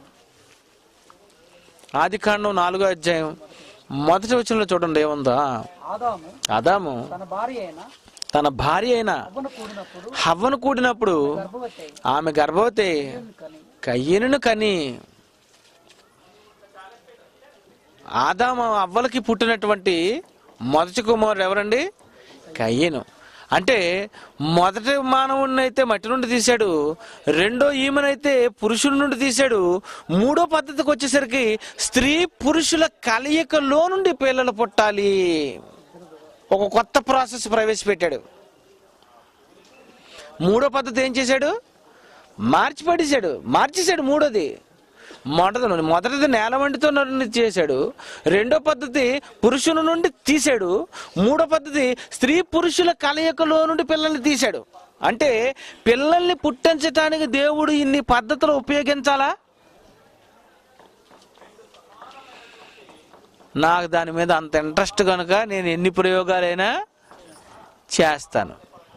ఆది కాండం నాలుగో అధ్యాయం మొదటి వచనంలో చూడండి ఏముందా ఆదాము అదాము తన భార్య అయిన తన భార్య అయిన అవ్వను కూడినప్పుడు హవ్వను కూడినప్పుడు గర్భవతి అయి ఆమె గర్భవతి కని కయ్యను కని ఆదాము అవ్వలకి పుట్టినటువంటి మొదటి కుమారుడు ఎవరండి కయ్యను అంటే మొదటి మానవుడిని అయితే మట్టి నుండి తీశాడు రెండో ఈమెనైతే పురుషుడి నుండి తీశాడు మూడో పద్ధతికి వచ్చేసరికి స్త్రీ పురుషుల కలయికలో నుండి పిల్లలు పుట్టాలి ఒక కొత్త ప్రాసెస్ ప్రవేశపెట్టాడు మూడో పద్ధతి ఏం చేశాడు మార్చి పడేశాడు మార్చేశాడు మూడోది మొదటి మొదటిది నేలవంటితో నరుని చేశాడు రెండో పద్ధతి పురుషుని నుండి తీశాడు మూడో పద్ధతి స్త్రీ పురుషుల కలయికలో నుండి పిల్లల్ని తీశాడు అంటే పిల్లల్ని పుట్టించటానికి దేవుడు ఇన్ని పద్ధతులు ఉపయోగించాలా నాకు దాని మీద అంత ఇంట్రెస్ట్ కనుక నేను ఎన్ని ప్రయోగాలైనా చేస్తాను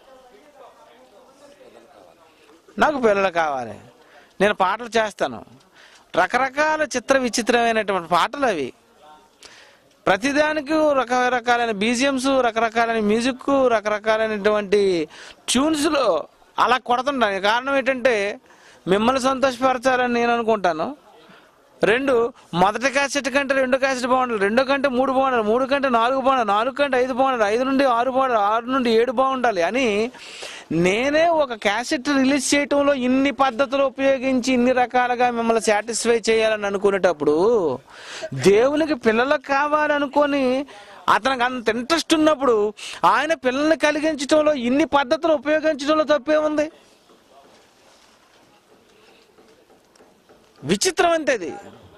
నాకు పిల్లలు కావాలి నేను పాటలు చేస్తాను రకరకాల చిత్ర విచిత్రమైనటువంటి పాటలు అవి ప్రతిదానికి రకరకాలైన బీజిఎమ్స్ రకరకాలైన మ్యూజిక్ రకరకాలైనటువంటి ట్యూన్స్లో అలా కొడుతుంటాను కారణం ఏంటంటే మిమ్మల్ని సంతోషపరచాలని నేను అనుకుంటాను రెండు మొదటి క్యాసెట్ కంటే రెండో క్యాసెట్ బాగుండాలి రెండో కంటే మూడు బాగుండాలి మూడు కంటే నాలుగు బాగుండాలి నాలుగు కంటే ఐదు బాగుండాలి ఐదు నుండి ఆరు బాగుండాలి ఆరు నుండి ఏడు బాగుండాలి అని నేనే ఒక క్యాసెట్ రిలీజ్ చేయటంలో ఇన్ని పద్ధతులు ఉపయోగించి ఇన్ని రకాలుగా మిమ్మల్ని సాటిస్ఫై చేయాలని అనుకునేటప్పుడు దేవునికి పిల్లలు కావాలనుకొని అతనికి అంత ఇంట్రెస్ట్ ఉన్నప్పుడు ఆయన పిల్లల్ని కలిగించడంలో ఇన్ని పద్ధతులు ఉపయోగించడంలో తప్పే ఉంది విచిత్రం అంతే అది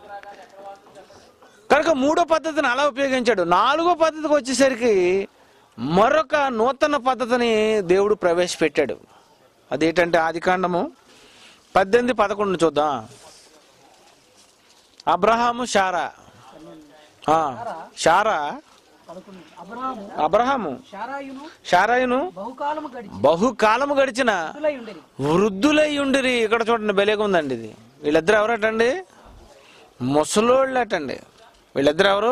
కనుక మూడో పద్ధతిని అలా ఉపయోగించాడు నాలుగో పద్ధతికి వచ్చేసరికి మరొక నూతన పద్ధతిని దేవుడు ప్రవేశపెట్టాడు అదేంటంటే ఆది కాండము పద్దెనిమిది పదకొండు చూద్దాం అబ్రహాము షారా ఆ, షారా పదకొండు అబ్రహాము అబ్రహాము శారాయును షారాయును బహుకాలము గడిచి బహుకాలము గడిచిన వృద్ధులై ఉండేది వృద్ధులై ఉండిరి ఇక్కడ చూడండి బెలేగా ఉందండి ఇది వీళ్ళిద్దరు ఎవరటండి ముసలోళ్ళటండి వీళ్ళిద్దరు ఎవరు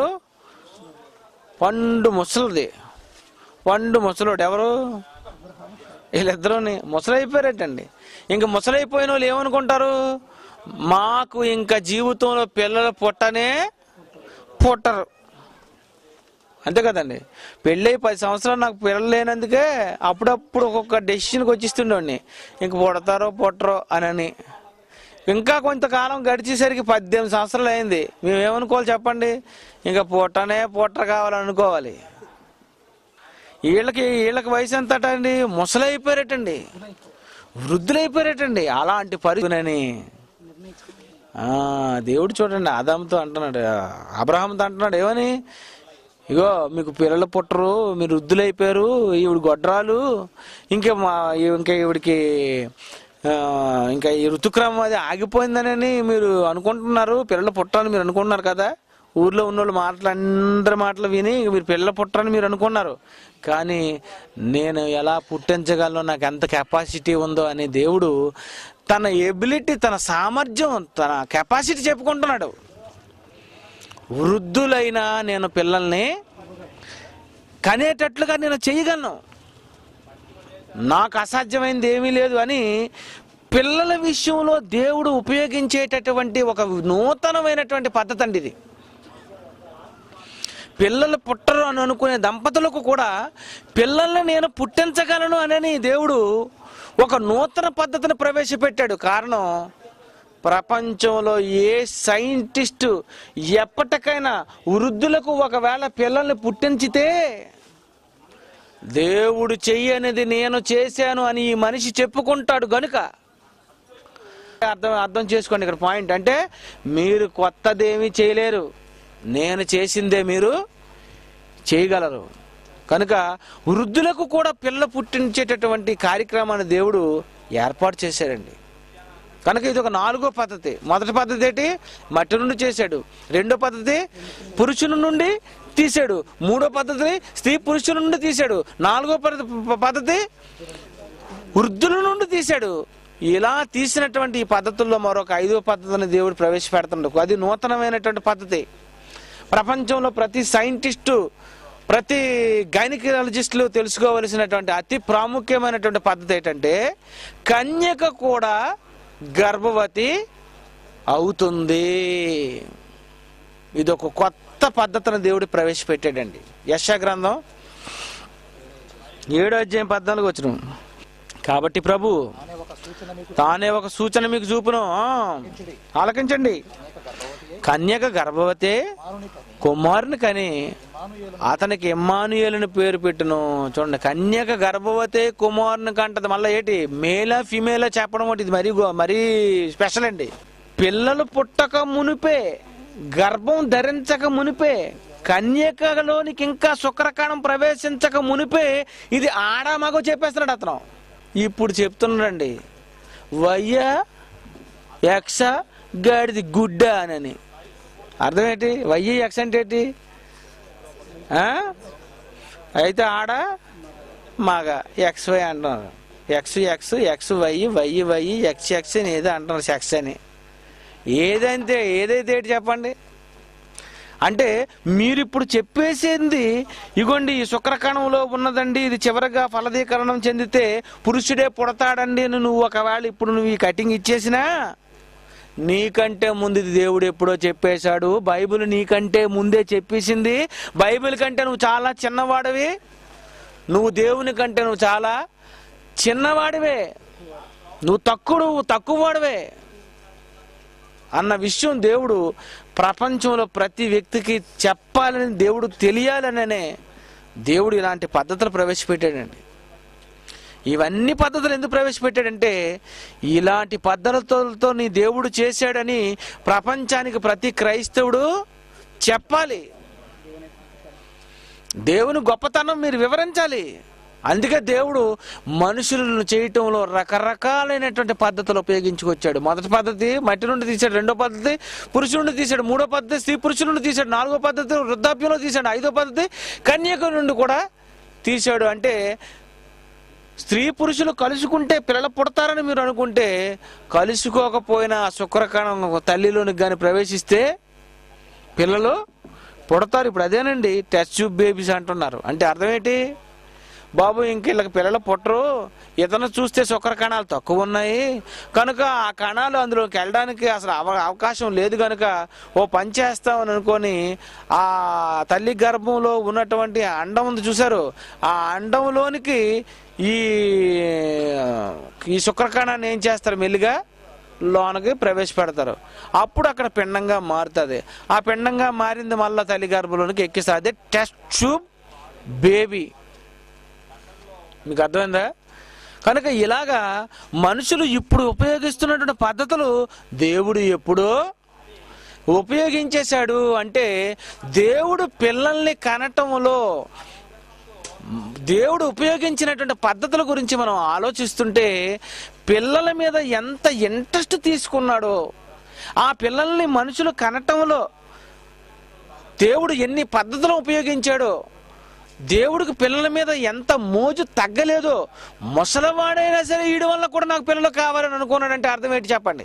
పండు ముసలిది పండు ముసలోడు ఎవరు వీళ్ళిద్దరుని ముసలైపోయారటండి ఇంక ముసలైపోయిన వాళ్ళు ఏమనుకుంటారు మాకు ఇంకా జీవితంలో పిల్లలు పుట్టనే పుట్టరు అంతే కదండి పెళ్ళి పది సంవత్సరాలు నాకు పిల్లలు లేనందుకే అప్పుడప్పుడు ఒక్కొక్క డెసిషన్కి వచ్చిస్తుండేవాడిని ఇంక పుడతారో పుట్టరో అని ఇంకా కొంతకాలం గడిచేసరికి పద్దెనిమిది సంవత్సరాలు అయింది మేము ఏమనుకోవాలి చెప్పండి ఇంకా పుట్టనే పుట్ట కావాలనుకోవాలి వీళ్ళకి వీళ్ళకి వయసు ఎంత అండి ముసలైపోయారటండి వృద్ధులైపోయారటండి అలాంటి పరిస్థితిని ఆ, దేవుడు చూడండి ఆదాముతో అంటున్నాడు అబ్రహాంతో అంటున్నాడు ఏమని ఇగో మీకు పిల్లలు పుట్టరు మీరు వృద్ధులైపోయారు ఈవిడ గొడ్రాలు ఇంకా మా ఇంకా ఈవిడికి ఆ, ఇంకా ఈ ఋతుక్రమం అది ఆగిపోయిందని మీరు అనుకుంటున్నారు పిల్లలు పుట్టాలని మీరు అనుకుంటున్నారు కదా ఊర్లో ఉన్న వాళ్ళు మాటలు అందరి మాటలు విని ఇంక మీరు పిల్లలు పుట్టరని మీరు అనుకున్నారు కానీ నేను ఎలా పుట్టించగలను నాకు ఎంత కెపాసిటీ ఉందో అని దేవుడు తన ఎబిలిటీ తన సామర్థ్యం తన కెపాసిటీ చెప్పుకుంటున్నాడు వృద్ధులైన నేను పిల్లల్ని కనేటట్లుగా నేను చేయగలను నాకు అసాధ్యమైనది ఏమీ లేదు అని పిల్లల విషయంలో దేవుడు ఉపయోగించేటటువంటి ఒక నూతనమైనటువంటి పద్ధతి అండి ఇది పిల్లలు పుట్టరు అని అనుకునే దంపతులకు కూడా పిల్లల్ని నేను పుట్టించగలను అని దేవుడు ఒక నూతన పద్ధతిని ప్రవేశపెట్టాడు కారణం ప్రపంచంలో ఏ సైంటిస్టు ఎప్పటికైనా వృద్ధులకు ఒకవేళ పిల్లల్ని పుట్టించితే దేవుడు చెయ్యనిది నేను చేశాను అని ఈ మనిషి చెప్పుకుంటాడు గనుక అర్థం అర్థం చేసుకోండి ఇక్కడ పాయింట్ అంటే మీరు కొత్తదేమీ చేయలేరు నేను చేసిందే మీరు చేయగలరు కనుక వృద్ధులకు కూడా పిల్ల పుట్టించేటటువంటి కార్యక్రమాన్ని దేవుడు ఏర్పాటు చేశాడండి కనుక ఇది ఒక నాలుగో పద్ధతి మొదటి పద్ధతి ఏంటి మట్టి నుండి చేశాడు రెండో పద్ధతి పురుషుని నుండి తీశాడు మూడో పద్ధతి స్త్రీ పురుషుల నుండి తీశాడు నాలుగో పద్ధ- పద్ధతి వృద్ధుల నుండి తీశాడు ఇలా తీసినటువంటి ఈ పద్ధతుల్లో మరొక ఐదో పద్ధతిని దేవుడు ప్రవేశపెడుతుండకు అది నూతనమైనటువంటి పద్ధతి ప్రపంచంలో ప్రతి సైంటిస్టు ప్రతి గైనకాలజిస్టులు తెలుసుకోవలసినటువంటి అతి ప్రాముఖ్యమైనటువంటి పద్ధతి ఏంటంటే కన్యక కూడా గర్భవతి అవుతుంది ఇది ఒక కొత్త పద్ధతిని దేవుడు ప్రవేశపెట్టాడండి యశ గ్రంథం ఏడో అధ్యాయం పద్నాలుగు వచ్చిన కాబట్టి ప్రభు అనే ఒక సూచన మీకు తానే ఒక సూచన మీకు చూపును ఆ, ఆలకించండి కన్యక గర్భవతి మారుని కని కుమారుని కని మానుయేలు అతనికి ఎమ్మానుయేలుని పేరు పెట్టును చూడండి కన్యక గర్భవతి కుమారుని కంటది మళ్ళీ ఏంటి మేలా ఫిమేలా చెప్పడం ఒకటి ఇది మరీ గో- మరీ స్పెషల్ అండి పిల్లలు పుట్టక మునిపే గర్భం ధరించక మునిపే కన్యకలోనికి ఇంకా శుక్రకాణం ప్రవేశించక మునిపే ఇది ఆడ మగ చెప్పేస్తున్నాడు అతను ఇప్పుడు చెప్తున్నాడండి వయ్య యక్ష గాడిది గుడ్డ అని అర్థం ఏంటి వయ్య యక్ష అంటే ఏంటి ఆ? అయితే ఆడ మగ ఎక్స్ వై అంటున్నారు X X X Y Y Y X X అని ఏదో అంటున్నారు సెక్స్ అని ఏదంతే ఏదైతే ఏంటి చెప్పండి అంటే మీరు ఇప్పుడు చెప్పేసింది ఇగోండి ఈ శుక్రకణంలో ఉన్నదండి ఇది చివరగా ఫలదీకరణం చెందితే పురుషుడే పుడతాడండి అని నువ్వు ఒకవేళ ఇప్పుడు నువ్వు ఈ కటింగ్ ఇచ్చేసినా నీకంటే ముందు ఇది దేవుడు ఎప్పుడో చెప్పేశాడు బైబిల్ నీకంటే ముందే చెప్పేసింది బైబిల్ కంటే నువ్వు చాలా చిన్నవాడివి నువ్వు దేవుని కంటే నువ్వు చాలా చిన్నవాడివే నువ్వు తక్కువ నువ్వు తక్కువ వాడివే అన్న విషయం దేవుడు ప్రపంచంలో ప్రతి వ్యక్తికి చెప్పాలని దేవుడు తెలియాలననే దేవుడు ఇలాంటి పద్ధతులు ప్రవేశపెట్టాడండి ఇవన్నీ పద్ధతులు ఎందుకు ప్రవేశపెట్టాడంటే ఇలాంటి పద్ధతులతో నీ దేవుడు చేశాడని ప్రపంచానికి ప్రతి క్రైస్తవుడు చెప్పాలి దేవుని గొప్పతనం మీరు వివరించాలి అందుకే దేవుడు మనుషులను చేయటంలో రకరకాలైనటువంటి పద్ధతులు ఉపయోగించుకొచ్చాడు మొదటి పద్ధతి మట్టి నుండి తీశాడు రెండో పద్ధతి పురుషుల నుండి తీశాడు మూడో పద్ధతి స్త్రీ పురుషుల నుండి తీశాడు నాలుగో పద్ధతి వృద్ధాప్యంలో తీశాడు ఐదో పద్ధతి కన్యక నుండి కూడా తీశాడు అంటే స్త్రీ పురుషులు కలుసుకుంటే పిల్లలు పుడతారని మీరు అనుకుంటే కలుసుకోకపోయినా ఆ శుక్రకణం తల్లిలోనికి కానీ ప్రవేశిస్తే పిల్లలు పుడతారు ఇప్పుడు అదేనండి టెస్ట్ ట్యూబ్ బేబీస్ అంటున్నారు అంటే అర్థం ఏంటి బాబు ఇంక వీళ్ళకి పిల్లలు పుట్టరు ఇతను చూస్తే శుక్ర కణాలు తక్కువ ఉన్నాయి కనుక ఆ కణాలు అందులోకి వెళ్ళడానికి అసలు అవ అవకాశం లేదు కనుక ఓ పని చేస్తామని అనుకొని ఆ తల్లి గర్భంలో ఉన్నటువంటి అండం ఉంది చూసారు ఆ అండంలోనికి ఈ ఈ శుక్రకణాన్ని ఏం చేస్తారు మెల్లిగా లోనకి ప్రవేశపెడతారు అప్పుడు అక్కడ పిండంగా మారుతుంది ఆ పిండంగా మారింది మళ్ళీ తల్లి గర్భంలోనికి ఎక్కిస్తారు అదే టెస్ట్ ట్యూబ్ బేబీ మీకు అర్థమైందా కనుక ఇలాగా మనుషులు ఇప్పుడు ఉపయోగిస్తున్నటువంటి పద్ధతులు దేవుడు ఎప్పుడో ఉపయోగించేశాడు అంటే దేవుడు పిల్లల్ని కనటంలో దేవుడు ఉపయోగించినటువంటి పద్ధతుల గురించి మనం ఆలోచిస్తుంటే పిల్లల మీద ఎంత ఇంట్రెస్ట్ తీసుకున్నాడో ఆ పిల్లల్ని మనుషులు కనటంలో దేవుడు ఎన్ని పద్ధతులు ఉపయోగించాడో దేవుడికి పిల్లల మీద ఎంత మోజు తగ్గలేదో ముసలివాడైనా సరే వీడి వల్ల కూడా నాకు పిల్లలు కావాలని అనుకున్నాడంటే అర్థం ఏంటి చెప్పండి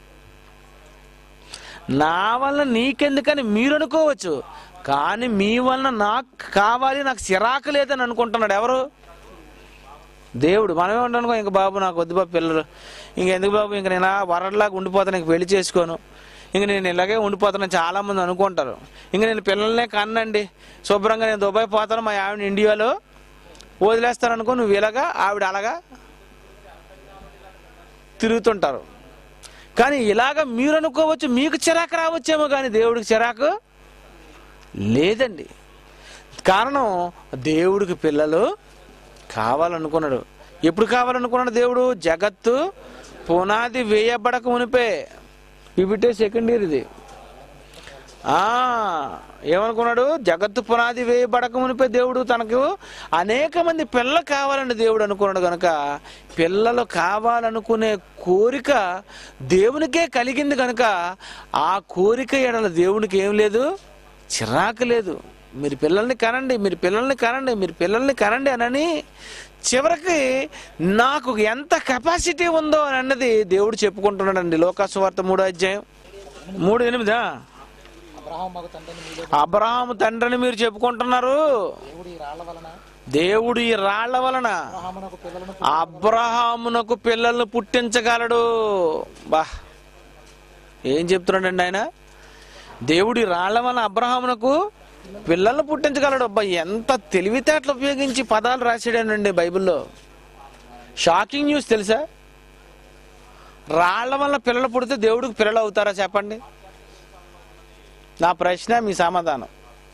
నా వల్ల నీకెందుకని మీరు అనుకోవచ్చు కానీ మీ వలన నాకు కావాలి నాకు చిరాకు లేదని అనుకుంటున్నాడు ఎవరు దేవుడు మనమే ఉండనుకో ఇంక బాబు నాకు వద్దు బాబు పిల్లలు ఇంకెందుకు బాబు ఇంక నేను వరలాగా ఉండిపోతాను ఇంక పెళ్లి చేసుకోను ఇంక నేను ఇలాగే ఉండిపోతానని చాలా మంది అనుకుంటారు ఇంక నేను పిల్లల్నే కన్నండి శుభ్రంగా నేను దుబాయ్ పోతాను మా ఆవిడ ఇండియాలో వదిలేస్తాను అనుకో నువ్వు ఇలాగా ఆవిడ అలాగా తిరుగుతుంటారు కానీ ఇలాగ మీరు అనుకోవచ్చు మీకు చిరాకు రావచ్చేమో కానీ దేవుడికి చిరాకు లేదండి కారణం దేవుడికి పిల్లలు కావాలనుకున్నాడు ఎప్పుడు కావాలనుకున్నాడు దేవుడు జగత్తు పునాది వేయబడక మునిపే ఇవిటే సెకండ్ ఇయర్ ఇది ఆ ఏమనుకున్నాడు జగత్తు పునాది వేయబడక మునిపే దేవుడు తనకు అనేక మంది పిల్లలు కావాలని దేవుడు అనుకున్నాడు కనుక పిల్లలు కావాలనుకునే కోరిక దేవునికే కలిగింది కనుక ఆ కోరిక ఎడల దేవునికి ఏం లేదు చిరాకు లేదు మీరు పిల్లల్ని కనండి మీరు పిల్లల్ని కనండి మీరు పిల్లల్ని కనండి అనని చివరికి నాకు ఎంత కెపాసిటీ ఉందో అని అన్నది దేవుడు చెప్పుకుంటున్నాడండి లోకాసు వార్త మూడో అధ్యాయం మూడు ఎనిమిదా అబ్రహాం మగ తండ్రిని మీలో అబ్రహాము తండ్రిని మీరు చెప్పుకుంటున్నారు దేవుడి ఈ రాళ్ల వలన దేవుడు ఈ రాళ్ల వలన అబ్రహామునకు పిల్లలను అబ్రహామునకు పిల్లల్ని పుట్టించగలడు బా ఏం చెప్తున్నాడండి ఆయన దేవుడి రాళ్ల వలన అబ్రహామునకు పిల్లల్ని పుట్టించగలడు అబ్బా ఎంత తెలివితేటలు ఉపయోగించి పదాలు రాసాడానండి బైబిల్లో షాకింగ్ న్యూస్ తెలుసా రాళ్ల వల్ల పిల్లలు పుడితే దేవుడికి పిల్లలు అవుతారా చెప్పండి నా ప్రశ్న మీ సమాధానం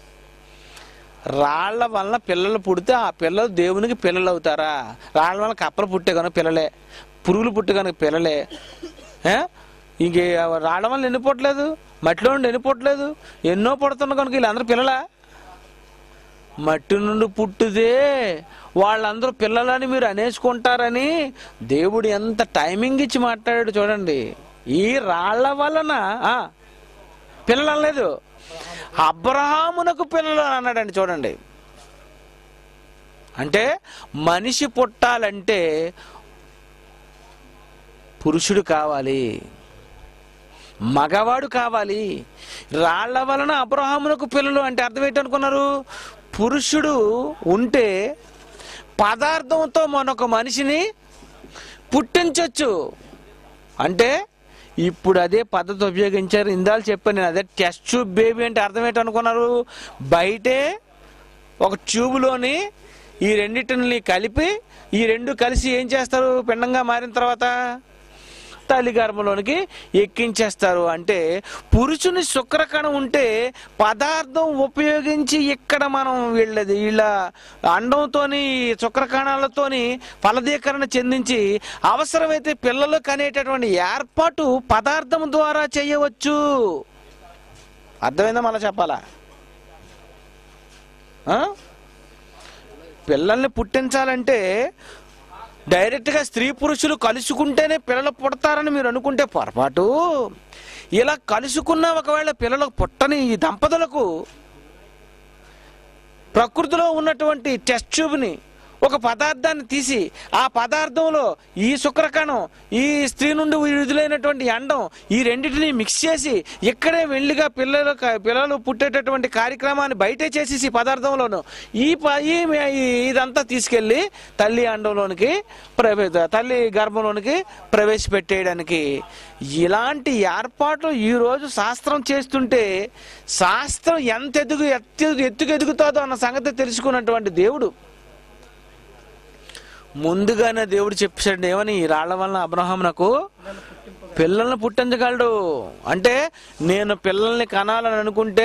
రాళ్ల వలన పిల్లలు పుడితే ఆ పిల్లలు దేవునికి పిల్లలు అవుతారా రాళ్ల వలన కప్పలు పుట్టే కనుక పిల్లలే పురుగులు పుట్టే కనుక పిల్లలే ఏ? ఇంకే రాళ్ల వల్ల ఎన్ని పుట్టలేదు మట్టిలో నుండి ఎన్ని పుట్టలేదు ఎన్నో పుడుతున్న కనుక వీళ్ళందరూ పిల్లలా మట్టి నుండి పుట్టుదే వాళ్ళందరూ పిల్లలని మీరు అనేసుకుంటారని దేవుడు ఎంత టైమింగ్ ఇచ్చి మాట్లాడాడు చూడండి ఈ రాళ్ల వలన ఆ, పిల్లలు అనలేదు అబ్రహామునకు పిల్లలు అని అన్నాడండి చూడండి అంటే మనిషి పుట్టాలంటే పురుషుడు కావాలి మగవాడు కావాలి రాళ్ల వలన అబ్రహామునకు పిల్లలు అంటే అర్థం ఏంటనుకున్నారు పురుషుడు ఉంటే పదార్థంతో మనొక మనిషిని పుట్టించవచ్చు అంటే ఇప్పుడు అదే పద్ధతి ఉపయోగించారు ఇందాలు చెప్పాను నేను అదే టెస్ట్ ట్యూబ్ బేబీ అంటే అర్థం ఏంటనుకున్నారు బయటే ఒక ట్యూబ్లోని ఈ రెండింటిని కలిపి ఈ రెండు కలిసి ఏం చేస్తారు పిండంగా మారిన తర్వాత తల్లి గర్భంలోనికి ఎక్కించేస్తారు అంటే పురుషుని శుక్రకణం ఉంటే పదార్థం ఉపయోగించి ఇక్కడ మనం వీళ్ళది వీళ్ళ అండంతోని శుక్రకణాలతోని ఫలదీకరణ చెందించి అవసరమైతే పిల్లలు కనేటటువంటి ఏర్పాటు పదార్థం ద్వారా చేయవచ్చు అర్థమైందా మళ్ళీ చెప్పాలా ఆ? పిల్లల్ని పుట్టించాలంటే డైరెక్ట్గా స్త్రీ పురుషులు కలుసుకుంటేనే పిల్లలు పుడతారని మీరు అనుకుంటే పొరపాటు ఇలా కలుసుకున్న ఒకవేళ పిల్లలకు పుట్టని ఈ దంపతులకు ప్రకృతిలో ఉన్నటువంటి టెస్ట్ ట్యూబ్ని ఒక పదార్థాన్ని తీసి ఆ పదార్థంలో ఈ శుక్రకణం ఈ స్త్రీ నుండి విడుదలైనటువంటి అండం ఈ రెండింటిని మిక్స్ చేసి ఇక్కడే వెళ్ళిగా పిల్లలు పిల్లలు పుట్టేటటువంటి కార్యక్రమాన్ని బయటే చేసేసి ఈ పదార్థంలోను ఈ ప- ఈ ఈ- ఇదంతా తీసుకెళ్ళి తల్లి అండంలోనికి ప్రవే తల్లి గర్భంలోనికి ప్రవేశపెట్టేయడానికి ఇలాంటి ఏర్పాట్లు ఈరోజు శాస్త్రం చేస్తుంటే శాస్త్రం ఎంత ఎదుగు ఎత్తు ఎత్తుకు ఎదుగుతుందో అన్న సంగతి తెలుసుకున్నటువంటి దేవుడు ముందుగానే దేవుడు చెప్పాడు ఏమని ఈ రాళ్ల వలన అబ్రహాం నాకు పిల్లల్ని పుట్టించగలడు అంటే నేను పిల్లల్ని కనాలని అనుకుంటే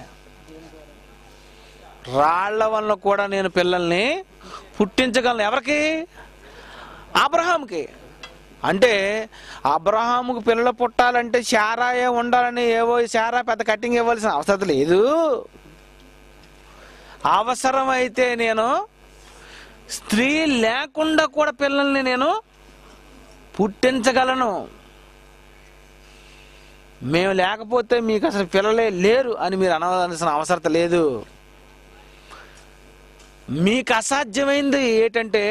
రాళ్ల వలన కూడా నేను పిల్లల్ని పుట్టించగలను ఎవరికి అబ్రహాంకి అంటే అబ్రహాముకు పిల్లలు పుట్టాలంటే శారాయే ఉండాలని ఏవో శారా పెద్ద కట్టింగ్ ఇవ్వాల్సిన అవసరం లేదు అవసరమైతే నేను స్త్రీ లేకుండా కూడా పిల్లల్ని నేను పుట్టించగలను మేము లేకపోతే మీకు అసలు పిల్లలే లేరు అని మీరు అనవలసిన అవసరం లేదు మీకు అసాధ్యమైంది ఏంటంటే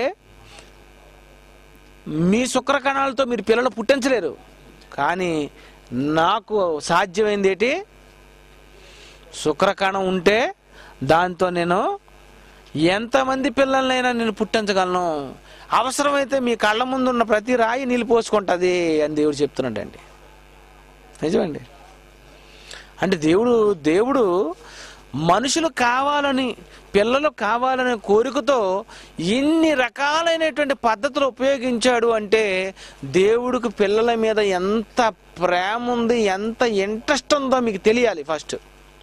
మీ శుక్రకణాలతో మీరు పిల్లలు పుట్టించలేరు కానీ నాకు సాధ్యమైంది ఏంటి శుక్రకణం ఉంటే దాంతో నేను ఎంతమంది పిల్లలనైనా నేను పుట్టించగలను అవసరమైతే మీ కళ్ళ ముందు ఉన్న ప్రతి రాయి నీళ్ళు పోసుకుంటుంది అని దేవుడు చెప్తున్నాడండి నిజమండి అంటే దేవుడు దేవుడు మనుషులు కావాలని పిల్లలు కావాలనే కోరికతో ఇన్ని రకాలైనటువంటి పద్ధతులు ఉపయోగించాడు అంటే దేవుడికి పిల్లల మీద ఎంత ప్రేమ ఉంది ఎంత ఇంట్రెస్ట్ ఉందో మీకు తెలియాలి ఫస్ట్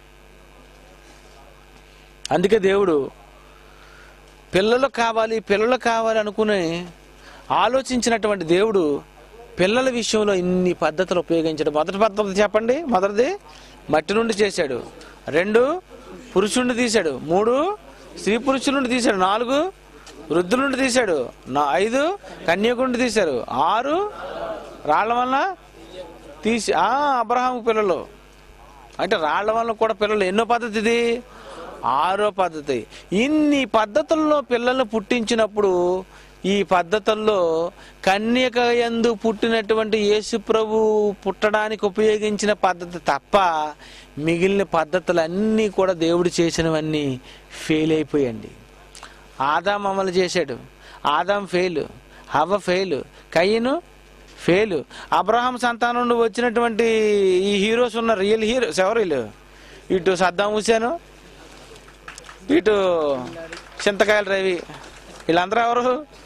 అందుకే దేవుడు పిల్లలు కావాలి పిల్లలు కావాలి అనుకుని ఆలోచించినటువంటి దేవుడు పిల్లల విషయంలో ఇన్ని పద్ధతులు ఉపయోగించాడు మొదటి పద్ధతి చెప్పండి మొదటిది మట్టి నుండి చేశాడు రెండు పురుషుడిని తీశాడు మూడు స్త్రీ పురుషుల నుండి తీశాడు నాలుగు వృద్ధుల నుండి తీశాడు నా ఐదు కన్యకుడి తీశారు ఆరు రాళ్ల వల్ల తీసి ఆ అబ్రహాం పిల్లలు అంటే రాళ్ల వల్ల కూడా పిల్లలు ఎన్నో పద్ధతి ఇది ఆరో పద్ధతి ఇన్ని పద్ధతుల్లో పిల్లల్ని పుట్టించినప్పుడు ఈ పద్ధతుల్లో కన్యక యందు పుట్టినటువంటి యేసు ప్రభు పుట్టడానికి ఉపయోగించిన పద్ధతి తప్ప మిగిలిన పద్ధతులన్నీ కూడా దేవుడు చేసినవన్నీ ఫెయిల్ అయిపోయండి ఆదాం అమలు చేశాడు ఆదాం ఫెయిల్ హవ్వ ఫెయిల్ కయ్యను ఫెయిల్ అబ్రహాం సంతానం నుండి వచ్చినటువంటి ఈ హీరోస్ ఉన్న రియల్ హీరోస్ ఎవరు వీళ్ళు ఇటు సద్దాం హుసేను ఇటు చింతకాయల రవి వీళ్ళందరూ ఎవరు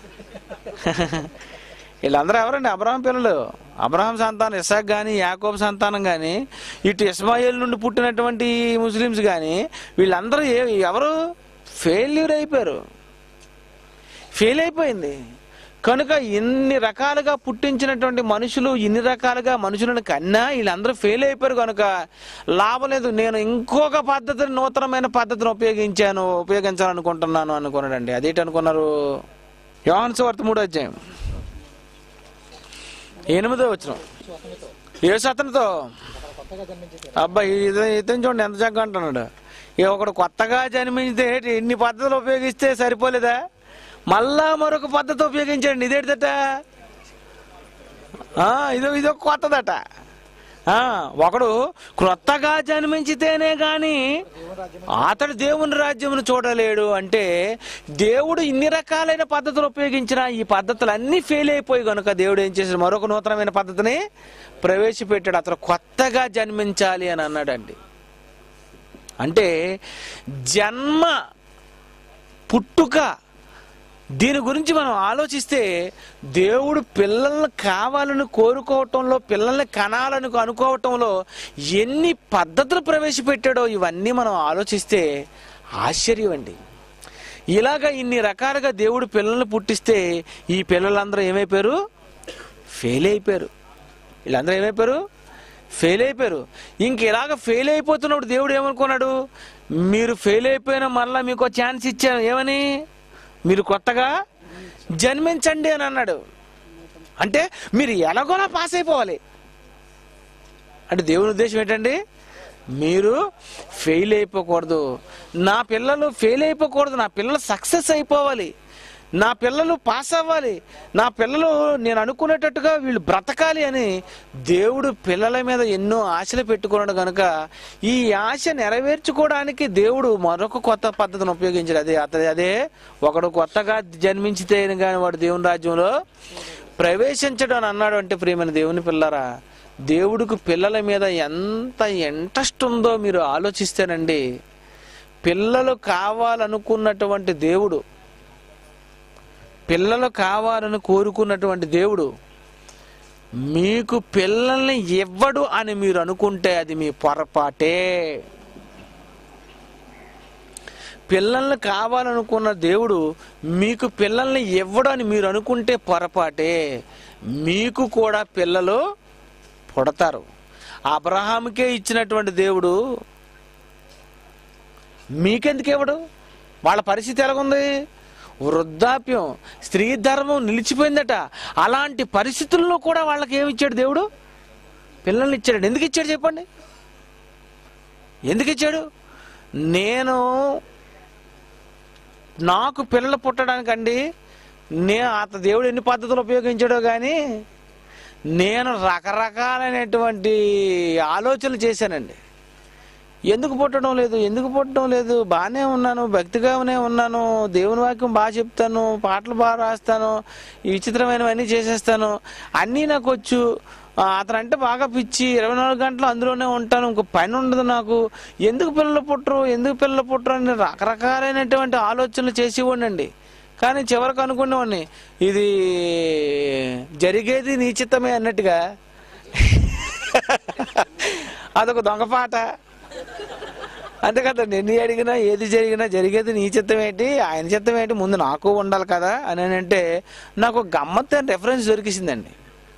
వీళ్ళందరూ ఎవరండి అబ్రహాం పిల్లలు అబ్రహాం సంతానం ఇసాక్ కానీ యాకోబ్ సంతానం కానీ ఇటు ఇస్మాయిల్ నుండి పుట్టినటువంటి ముస్లిమ్స్ కానీ వీళ్ళందరూ ఏ ఎవరు ఫెయిల్యూర్ అయిపోయారు ఫెయిల్ అయిపోయింది కనుక ఇన్ని రకాలుగా పుట్టించినటువంటి మనుషులు ఇన్ని రకాలుగా మనుషులను కన్నా వీళ్ళందరూ ఫెయిల్ అయిపోయారు కనుక లాభం లేదు నేను ఇంకొక పద్ధతిని నూతనమైన పద్ధతిని ఉపయోగించాను ఉపయోగించాలనుకుంటున్నాను అనుకున్నాడండి అదేంటి అనుకున్నారు యోహాను సువార్త మూడో అధ్యాయం ఎనిమిదో వచ్చిన ఏ అతనితో కొత్తగా జన్మించే అబ్బాయి ఇది ఇతను చూడండి ఎంత చక్కగా అంటున్నాడు ఈ ఒకడు కొత్తగా జన్మించితే ఏంటి ఇన్ని పద్ధతులు ఉపయోగిస్తే సరిపోలేదా మళ్ళా మరొక పద్ధతి ఉపయోగించండి ఇదేంటట ఆ, ఇదో ఇదో కొత్తదట ఆ, ఒకడు క్రొత్తగా జన్మించితేనే గాని దేవుని రాజ్యం అతడు దేవుని రాజ్యమును చూడలేడు అంటే దేవుడు ఇన్ని రకాలైన పద్ధతులు ఉపయోగించిన ఈ పద్ధతులు అన్నీ ఫెయిల్ అయిపోయి కనుక దేవుడు ఏం చేశాడు మరొక నూతనమైన పద్ధతిని ప్రవేశపెట్టాడు అతను కొత్తగా జన్మించాలి అని అన్నాడండి అంటే జన్మ పుట్టుక దీని గురించి మనం ఆలోచిస్తే దేవుడు పిల్లల్ని కావాలని కోరుకోవటంలో పిల్లల్ని కనాలని అనుకోవటంలో ఎన్ని పద్ధతులు ప్రవేశపెట్టాడో ఇవన్నీ మనం ఆలోచిస్తే ఆశ్చర్యం అండి ఇలాగ ఇన్ని రకాలుగా దేవుడు పిల్లల్ని పుట్టిస్తే ఈ పిల్లలందరూ ఏమైపోయారు ఫెయిల్ అయిపోయారు వీళ్ళందరూ ఏమైపోయారు ఫెయిల్ అయిపోయారు ఇంక ఇలాగ ఫెయిల్ అయిపోతున్నప్పుడు దేవుడు ఏమనుకున్నాడు మీరు ఫెయిల్ అయిపోయిన మళ్ళీ మీకు ఛాన్స్ ఇచ్చాను ఏమని మీరు కొత్తగా జన్మించండి అని అన్నాడు అంటే మీరు ఎలాగోలా పాస్ అయిపోవాలి అంటే దేవుని ఉద్దేశం ఏంటండి మీరు ఫెయిల్ అయిపోకూడదు నా పిల్లలు ఫెయిల్ అయిపోకూడదు నా పిల్లలు సక్సెస్ అయిపోవాలి నా పిల్లలు పాస్ అవ్వాలి నా పిల్లలు నేను అనుకునేటట్టుగా వీళ్ళు బ్రతకాలి అని దేవుడు పిల్లల మీద ఎన్నో ఆశలు పెట్టుకున్నాడు కనుక ఈ ఆశ నెరవేర్చుకోవడానికి దేవుడు మరొక కొత్త పద్ధతిని ఉపయోగించాడు అదే అతని అదే ఒకడు కొత్తగా జన్మించితే కానీ వాడు దేవుని రాజ్యంలో ప్రవేశించడం అని అన్నాడు అంటే ప్రియమైన దేవుని పిల్లరా దేవుడికి పిల్లల మీద ఎంత ఇంట్రెస్ట్ ఉందో మీరు ఆలోచిస్తేనండి పిల్లలు కావాలనుకున్నటువంటి దేవుడు పిల్లలు కావాలని కోరుకున్నటువంటి దేవుడు మీకు పిల్లల్ని ఇవ్వడు అని మీరు అనుకుంటే అది మీ పొరపాటే పిల్లల్ని కావాలనుకున్న దేవుడు మీకు పిల్లల్ని ఇవ్వడు అని మీరు అనుకుంటే పొరపాటే మీకు కూడా పిల్లలు పుడతారు అబ్రహాముకే ఇచ్చినటువంటి దేవుడు మీకెందుకు ఇవ్వడు వాళ్ళ పరిస్థితి ఎలాగుంది వృద్ధాప్యం స్త్రీ ధర్మం నిలిచిపోయిందట అలాంటి పరిస్థితుల్లో కూడా వాళ్ళకి ఏమి ఇచ్చాడు దేవుడు పిల్లల్ని ఇచ్చాడు ఎందుకు ఇచ్చాడు చెప్పండి ఎందుకు ఇచ్చాడు నేను నాకు పిల్లలు పుట్టడానికండి నేను అత దేవుడు ఎన్ని పద్ధతులు ఉపయోగించాడో కానీ నేను రకరకాలైనటువంటి ఆలోచనలు చేశానండి ఎందుకు పుట్టడం లేదు ఎందుకు పుట్టడం లేదు బాగానే ఉన్నాను భక్తిగానే ఉన్నాను దేవుని వాక్యం బాగా చెప్తాను పాటలు బాగా రాస్తాను ఈ విచిత్రమైనవన్నీ చేసేస్తాను అన్నీ నాకు వచ్చు ఆ, అతనంటే బాగా పిచ్చి ఇరవై నాలుగు గంటలు అందులోనే ఉంటాను ఇంకో పని ఉండదు నాకు ఎందుకు పిల్లలు పుట్టరు ఎందుకు పిల్లలు పుట్టరు అని రకరకాలైనటువంటి ఆలోచనలు చేసేవాడినండి కానీ చివరికి అనుకునేవాడిని ఇది జరిగేది నిశ్చితమే అన్నట్టుగా అదొక దొంగ పాట అంతే కదా ఎన్ని అడిగినా ఏది జరిగినా జరిగేది నీ చిత్తం ఏంటి ఆయన చిత్తం ఏంటి ముందు నాకు ఉండాలి కదా అని అంటే నాకు ఒక గమ్మత్తైన రెఫరెన్స్ దొరికిసిందండి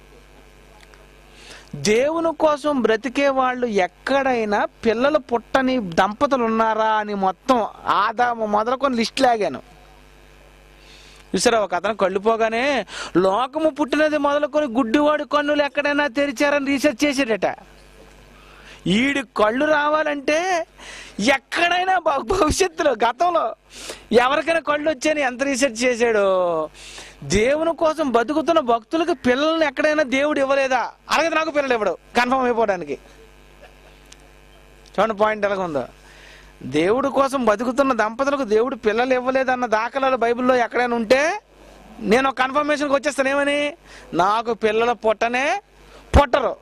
దేవుని కోసం బ్రతికే వాళ్ళు ఎక్కడైనా పిల్లలు పుట్టని దంపతులు ఉన్నారా అని మొత్తం ఆదాము మొదలుకొని లిస్ట్ లాగాను చూసారా ఒక అతను కళ్ళు పోగానే లోకము పుట్టినది మొదలుకొని గుడ్డివాడి కన్నులు ఎక్కడైనా తెరిచారని రీసెర్చ్ చేసాడట ఈడు కళ్ళు రావాలంటే ఎక్కడైనా భ- భవిష్యత్తులో గతంలో ఎవరికైనా కళ్ళు వచ్చాయని ఎంత రీసెర్చ్ చేశాడో దేవుని కోసం బతుకుతున్న భక్తులకు పిల్లల్ని ఎక్కడైనా దేవుడు ఇవ్వలేదా అలాగే నాకు పిల్లలు ఇవ్వడు కన్ఫర్మ్ అయిపోవడానికి చూడండి పాయింట్ ఎలాగ ఉందో దేవుడి కోసం బతుకుతున్న దంపతులకు దేవుడు పిల్లలు ఇవ్వలేదన్న దాఖలాలు బైబిల్లో ఎక్కడైనా ఉంటే నేను ఒక కన్ఫర్మేషన్కి వచ్చేస్తాను ఏమని నాకు పిల్లలు పుట్టనే పుట్టరు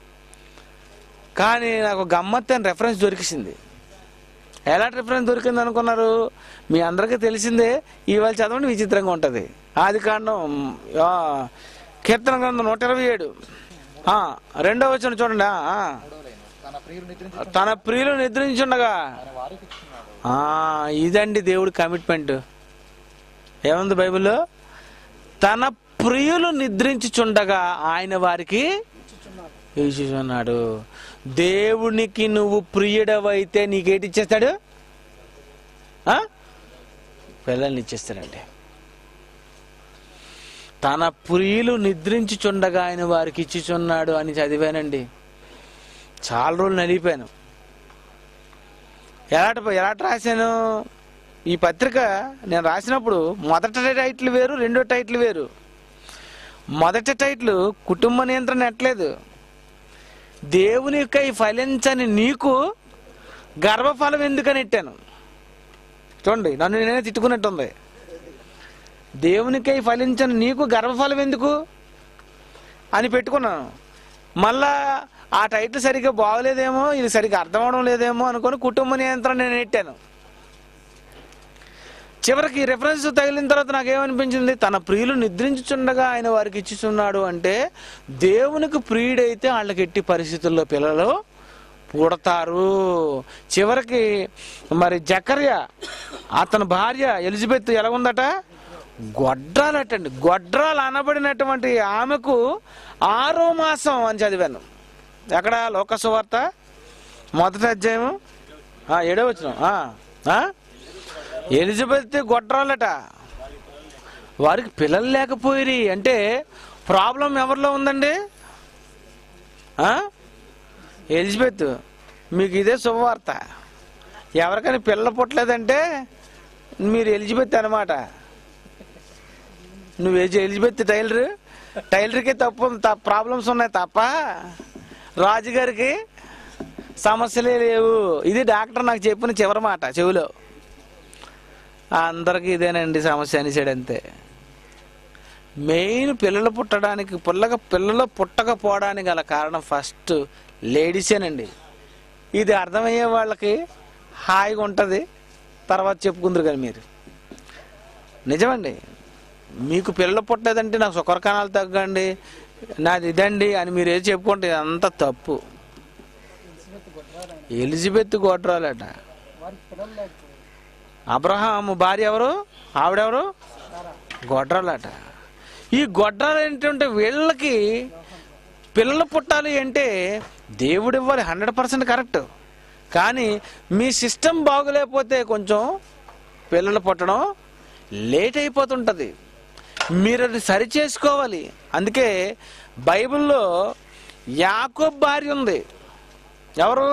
కానీ నాకు గమ్మత్తైన రెఫరెన్స్ దొరికిసింది ఎలాంటి రిఫరెన్స్ దొరికింది అనుకున్నారు మీ అందరికీ తెలిసిందే ఇవాళ చదవండి విచిత్రంగా ఉంటుంది ఆది కాండం ఆ, కీర్తన గ్రంథం నూట ఇరవై ఏడు ఆ, రెండో వచ్చిన చూడండి ఆ, ఆ. తన ప్రియులు నిద్రించి తన ప్రియులు నిద్రించుండగా తన వారికి ఇచ్చున్నాడు ఆ, ఇదండి దేవుడి కమిట్మెంట్ ఏముంది బైబిల్లో తన ప్రియులు నిద్రించుచుండగా ఆయన వారికి ఇచ్చుచున్నాడు దేవునికి నువ్వు ప్రియుడవైతే నీకేటి ఇచ్చేస్తాడు ఆ? పిల్లల్ని ఇచ్చేస్తాడండి తన ప్రియులు నిద్రించుచుండగా ఆయన వారికి ఇచ్చుచున్నాడు అని చదివానండి చాలా రోజులు నలిపాను ఎలాట ఎలాట రాశాను ఈ పత్రిక నేను రాసినప్పుడు మొదటి టైటిల్ వేరు రెండో టైటిల్ వేరు మొదటి టైటిల్ కుటుంబ నియంత్రణ ఎట్లేదు దేవునికై ఫలించని నీకు గర్భఫలం ఎందుకని ఎట్టాను చూడండి నన్ను నేనే తిట్టుకున్నట్టుంది దేవునికై ఫలించని నీకు గర్భఫలం ఎందుకు అని పెట్టుకున్నాను మళ్ళా ఆ టైటిల్ సరిగ్గా బాగలేదేమో ఇది సరిగ్గా అర్థం అవడం లేదేమో అనుకొని కుటుంబ నియంత్రణ నేను నెట్టాను చివరికి రెఫరెన్స్ తగిలిన తర్వాత నాకేమనిపించింది తన ప్రియులు నిద్రించుచుండగా ఆయన వారికి ఇచ్చుచున్నాడు అంటే దేవునికి ప్రియుడైతే వాళ్ళకి ఎట్టి పరిస్థితుల్లో పిల్లలు పుడతారు చివరికి మరి జకర్య అతని భార్య ఎలిజబెత్ ఎలా ఉందట గొడ్రాలటండి గొడ్రాలు అనబడినటువంటి ఆమెకు ఆరో మాసం అని చదివాను ఎక్కడ లోకసువార్త మొదటి అధ్యాయము ఆ, ఏడో వచ్చిన ఎలిజబెత్ గొడ్రాలట వారికి పిల్లలు లేకపోయి అంటే ప్రాబ్లం ఎవరిలో ఉందండి ఆ? ఎలిజబెత్ మీకు ఇదే శుభవార్త ఎవరికైనా పిల్లలు పుట్టలేదంటే మీరు ఎలిజబెత్ అనమాట నువ్వు ఏ- ఎలిజబెత్ టైలర్ టైలర్కి తప్పు త- ప్రాబ్లమ్స్ ఉన్నాయి తప్ప రాజుగారికి సమస్యలే లేవు ఇది డాక్టర్ నాకు చెప్పిన చివరి మాట చెవిలో అందరికి ఇదేనండి సమస్య అనేసాడు అంతే మెయిన్ పిల్లలు పుట్టడానికి పిల్లగా పిల్లలు పుట్టకపోవడానికి గల కారణం ఫస్ట్ లేడీసేనండి ఇది అర్థమయ్యే వాళ్ళకి హాయిగా ఉంటుంది తర్వాత చెప్పుకుందరు కానీ మీరు నిజమండి మీకు పిల్లలు పుట్టలేదంటే నాకు సుకరకాణాలు తగ్గండి నాది ఇదండి అని మీరు ఏది చెప్పుకుంటే అంత తప్పు ఎలిజబెత్ గోట్రాలట వారికి పిల్లలు లేకపోతే అబ్రహాము భార్య ఎవరు ఆవిడెవరు గొడ్రాలట ఈ గొడ్రాలు ఏంటంటే వీళ్ళకి పిల్లలు పుట్టాలి అంటే దేవుడు ఇవ్వాలి హండ్రెడ్ పర్సెంట్ కరెక్ట్ కానీ మీ సిస్టమ్ బాగోలేకపోతే కొంచెం పిల్లలు పుట్టడం లేట్ అయిపోతుంటుంది మీరు అది సరి చేసుకోవాలి అందుకే బైబిల్లో యాకోబ్ భార్య ఉంది ఎవరు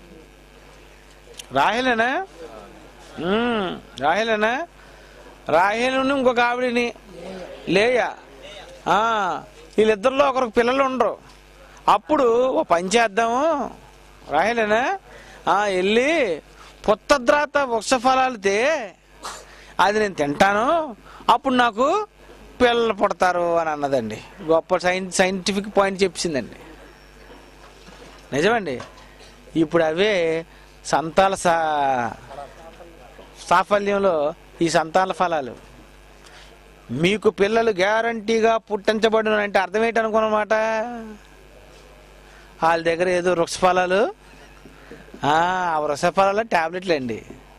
రాహేలేనా మ్మ్. రాహేలేనా రాహేలుని ఇంకొక ఆవిడని లేయా ఆ, వీళ్ళిద్దరిలో ఒకరికి పిల్లలు ఉండరు అప్పుడు ఓ పని చేద్దాము రాహేలేనా ఆ, వెళ్ళి పుత్తద్రాత వృక్ష ఫలాలు తే అది నేను తింటాను అప్పుడు నాకు పిల్లలు పుడతారు అని అన్నదండి గొప్ప సైన్ సైంటిఫిక్ పాయింట్ చెప్పిందండి నిజమండి ఇప్పుడు అవే సంతాల సా సాఫల్యంలో ఈ సంతాన ఫలాలు మీకు పిల్లలు గ్యారంటీగా పుట్టించబడిన అంటే అర్థం ఏంటి అనుకున్నమాట వాళ్ళ దగ్గర ఏదో వృక్ష ఫలాలు ఆ ఆ వృక్ష ఫలాలు ట్యాబ్లెట్లు అండి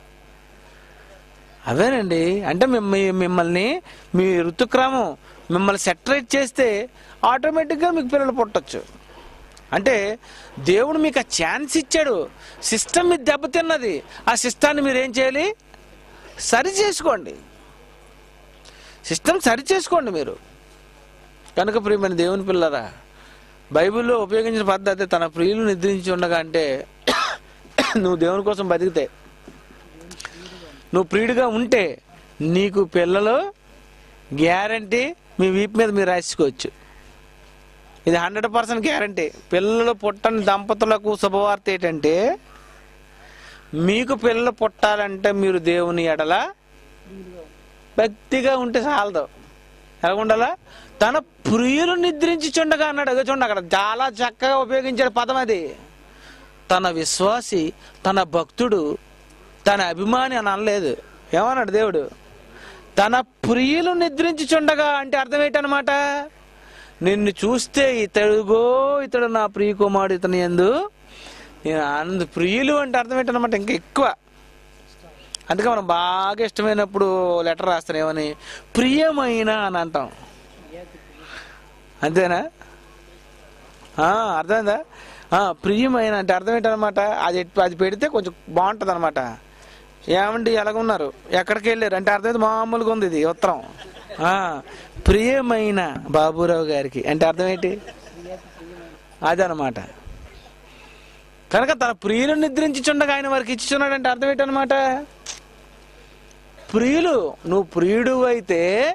అవేనండి అంటే మిమ్మ- మిమ్మల్ని మీ ఋతుక్రమం మిమ్మల్ని సెటరేట్ చేస్తే ఆటోమేటిక్గా మీకు పిల్లలు పుట్టొచ్చు అంటే దేవుడు మీకు ఆ ఛాన్స్ ఇచ్చాడు సిస్టమ్ మీద దెబ్బతిన్నది ఆ సిస్టాన్ని మీరు ఏం చేయాలి సరి చేసుకోండి సిస్టమ్ సరి చేసుకోండి మీరు కనుక ప్రియమైన దేవుని పిల్లరా బైబిల్లో ఉపయోగించిన పద్ధతి తన ప్రియులు నిద్రించి ఉండగా అంటే నువ్వు దేవుని కోసం బతికితే నువ్వు ప్రియుడిగా ఉంటే నీకు పిల్లలు గ్యారంటీ మీ వీపు మీద మీరు రాసుకోవచ్చు ఇది హండ్రెడ్ పర్సెంట్ గ్యారంటీ పిల్లలు పుట్టని దంపతులకు శుభవార్త ఏంటంటే మీకు పిల్లలు పుట్టాలంటే మీరు దేవుని ఎడల భక్తిగా ఉంటే చాలదు ఎలా ఉండాలా తన ప్రియులు నిద్రించుచుండగా అన్నాడు అదే చూడండి అక్కడ చాలా చక్కగా ఉపయోగించాడు పదం అది తన విశ్వాసి తన భక్తుడు తన అభిమాని అని అనలేదు ఏమన్నాడు దేవుడు తన ప్రియులు నిద్రించుచుండగా అంటే అర్థం ఏంటనమాట నిన్ను చూస్తే ఇతడుగో ఇతడు నా ప్రియ కుమారుడు ఇతని ఎందు నేను ఆనంద ప్రియులు అంటే అర్థం ఏంటనమాట ఇంకా ఎక్కువ అందుకే మనం బాగా ఇష్టమైనప్పుడు లెటర్ రాస్తాం ఏమని ప్రియమైన అని అంటాం అంతేనా ఆ, అర్థమైందా ఆ, ప్రియమైన అంటే అర్థం ఏంటనమాట అది ఎట్- అది పెడితే కొంచెం బాగుంటుంది అనమాట ఏమండి ఎలాగున్నారు ఎక్కడికి వెళ్ళారు అంటే అర్థమైంది మామూలుగా ఉంది ఇది ఉత్తరం ఆ, ప్రియమైన బాబురావు గారికి అంటే అర్థం ఏంటి అదనమాట కనుక తన ప్రియులు నిద్రించుచుండగా ఆయన వారికి ఇచ్చుచున్నాడు అంటే అర్థం ఏంటనమాట ప్రియులు నువ్వు ప్రియుడు అయితే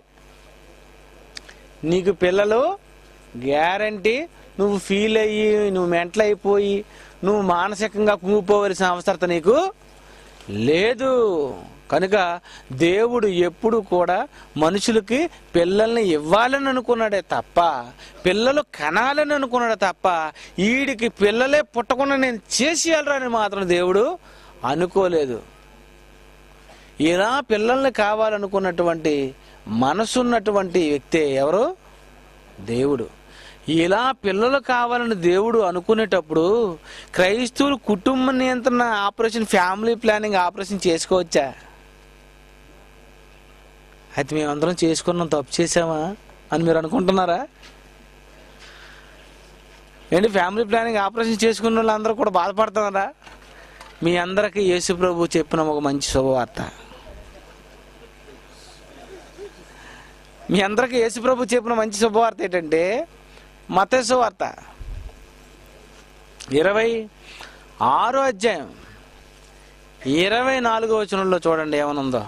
నీకు పిల్లలు గ్యారంటీ నువ్వు ఫీల్ అయ్యి నువ్వు మెంటల్ అయిపోయి నువ్వు మానసికంగా కుంగిపోవలసిన అవసరత నీకు లేదు కనుక దేవుడు ఎప్పుడు కూడా మనుషులకి పిల్లల్ని ఇవ్వాలని అనుకున్నాడే తప్ప పిల్లలు కనాలని అనుకున్నాడే తప్ప ఈడికి పిల్లలే పుట్టకుండా నేను చేసేయాలరా మాత్రం దేవుడు అనుకోలేదు ఇలా పిల్లల్ని కావాలనుకున్నటువంటి మనసున్నటువంటి వ్యక్తే ఎవరు దేవుడు ఇలా పిల్లలు కావాలని దేవుడు అనుకునేటప్పుడు క్రైస్తవులు కుటుంబ నియంత్రణ ఆపరేషన్ ఫ్యామిలీ ప్లానింగ్ ఆపరేషన్ చేసుకోవచ్చా అయితే మేమందరం చేసుకున్నాం తప్పు చేసామా అని మీరు అనుకుంటున్నారా ఏంటి ఫ్యామిలీ ప్లానింగ్ ఆపరేషన్ చేసుకున్న వాళ్ళందరూ కూడా బాధపడుతున్నారా మీ అందరికీ యేసు ప్రభు చెప్పిన ఒక మంచి శుభవార్త మీ అందరికీ యేసుప్రభు చెప్పిన మంచి శుభవార్త ఏంటంటే మత వార్త ఇరవై ఆరో అధ్యాయం ఇరవై నాలుగో వచనంలో చూడండి ఏమనుందో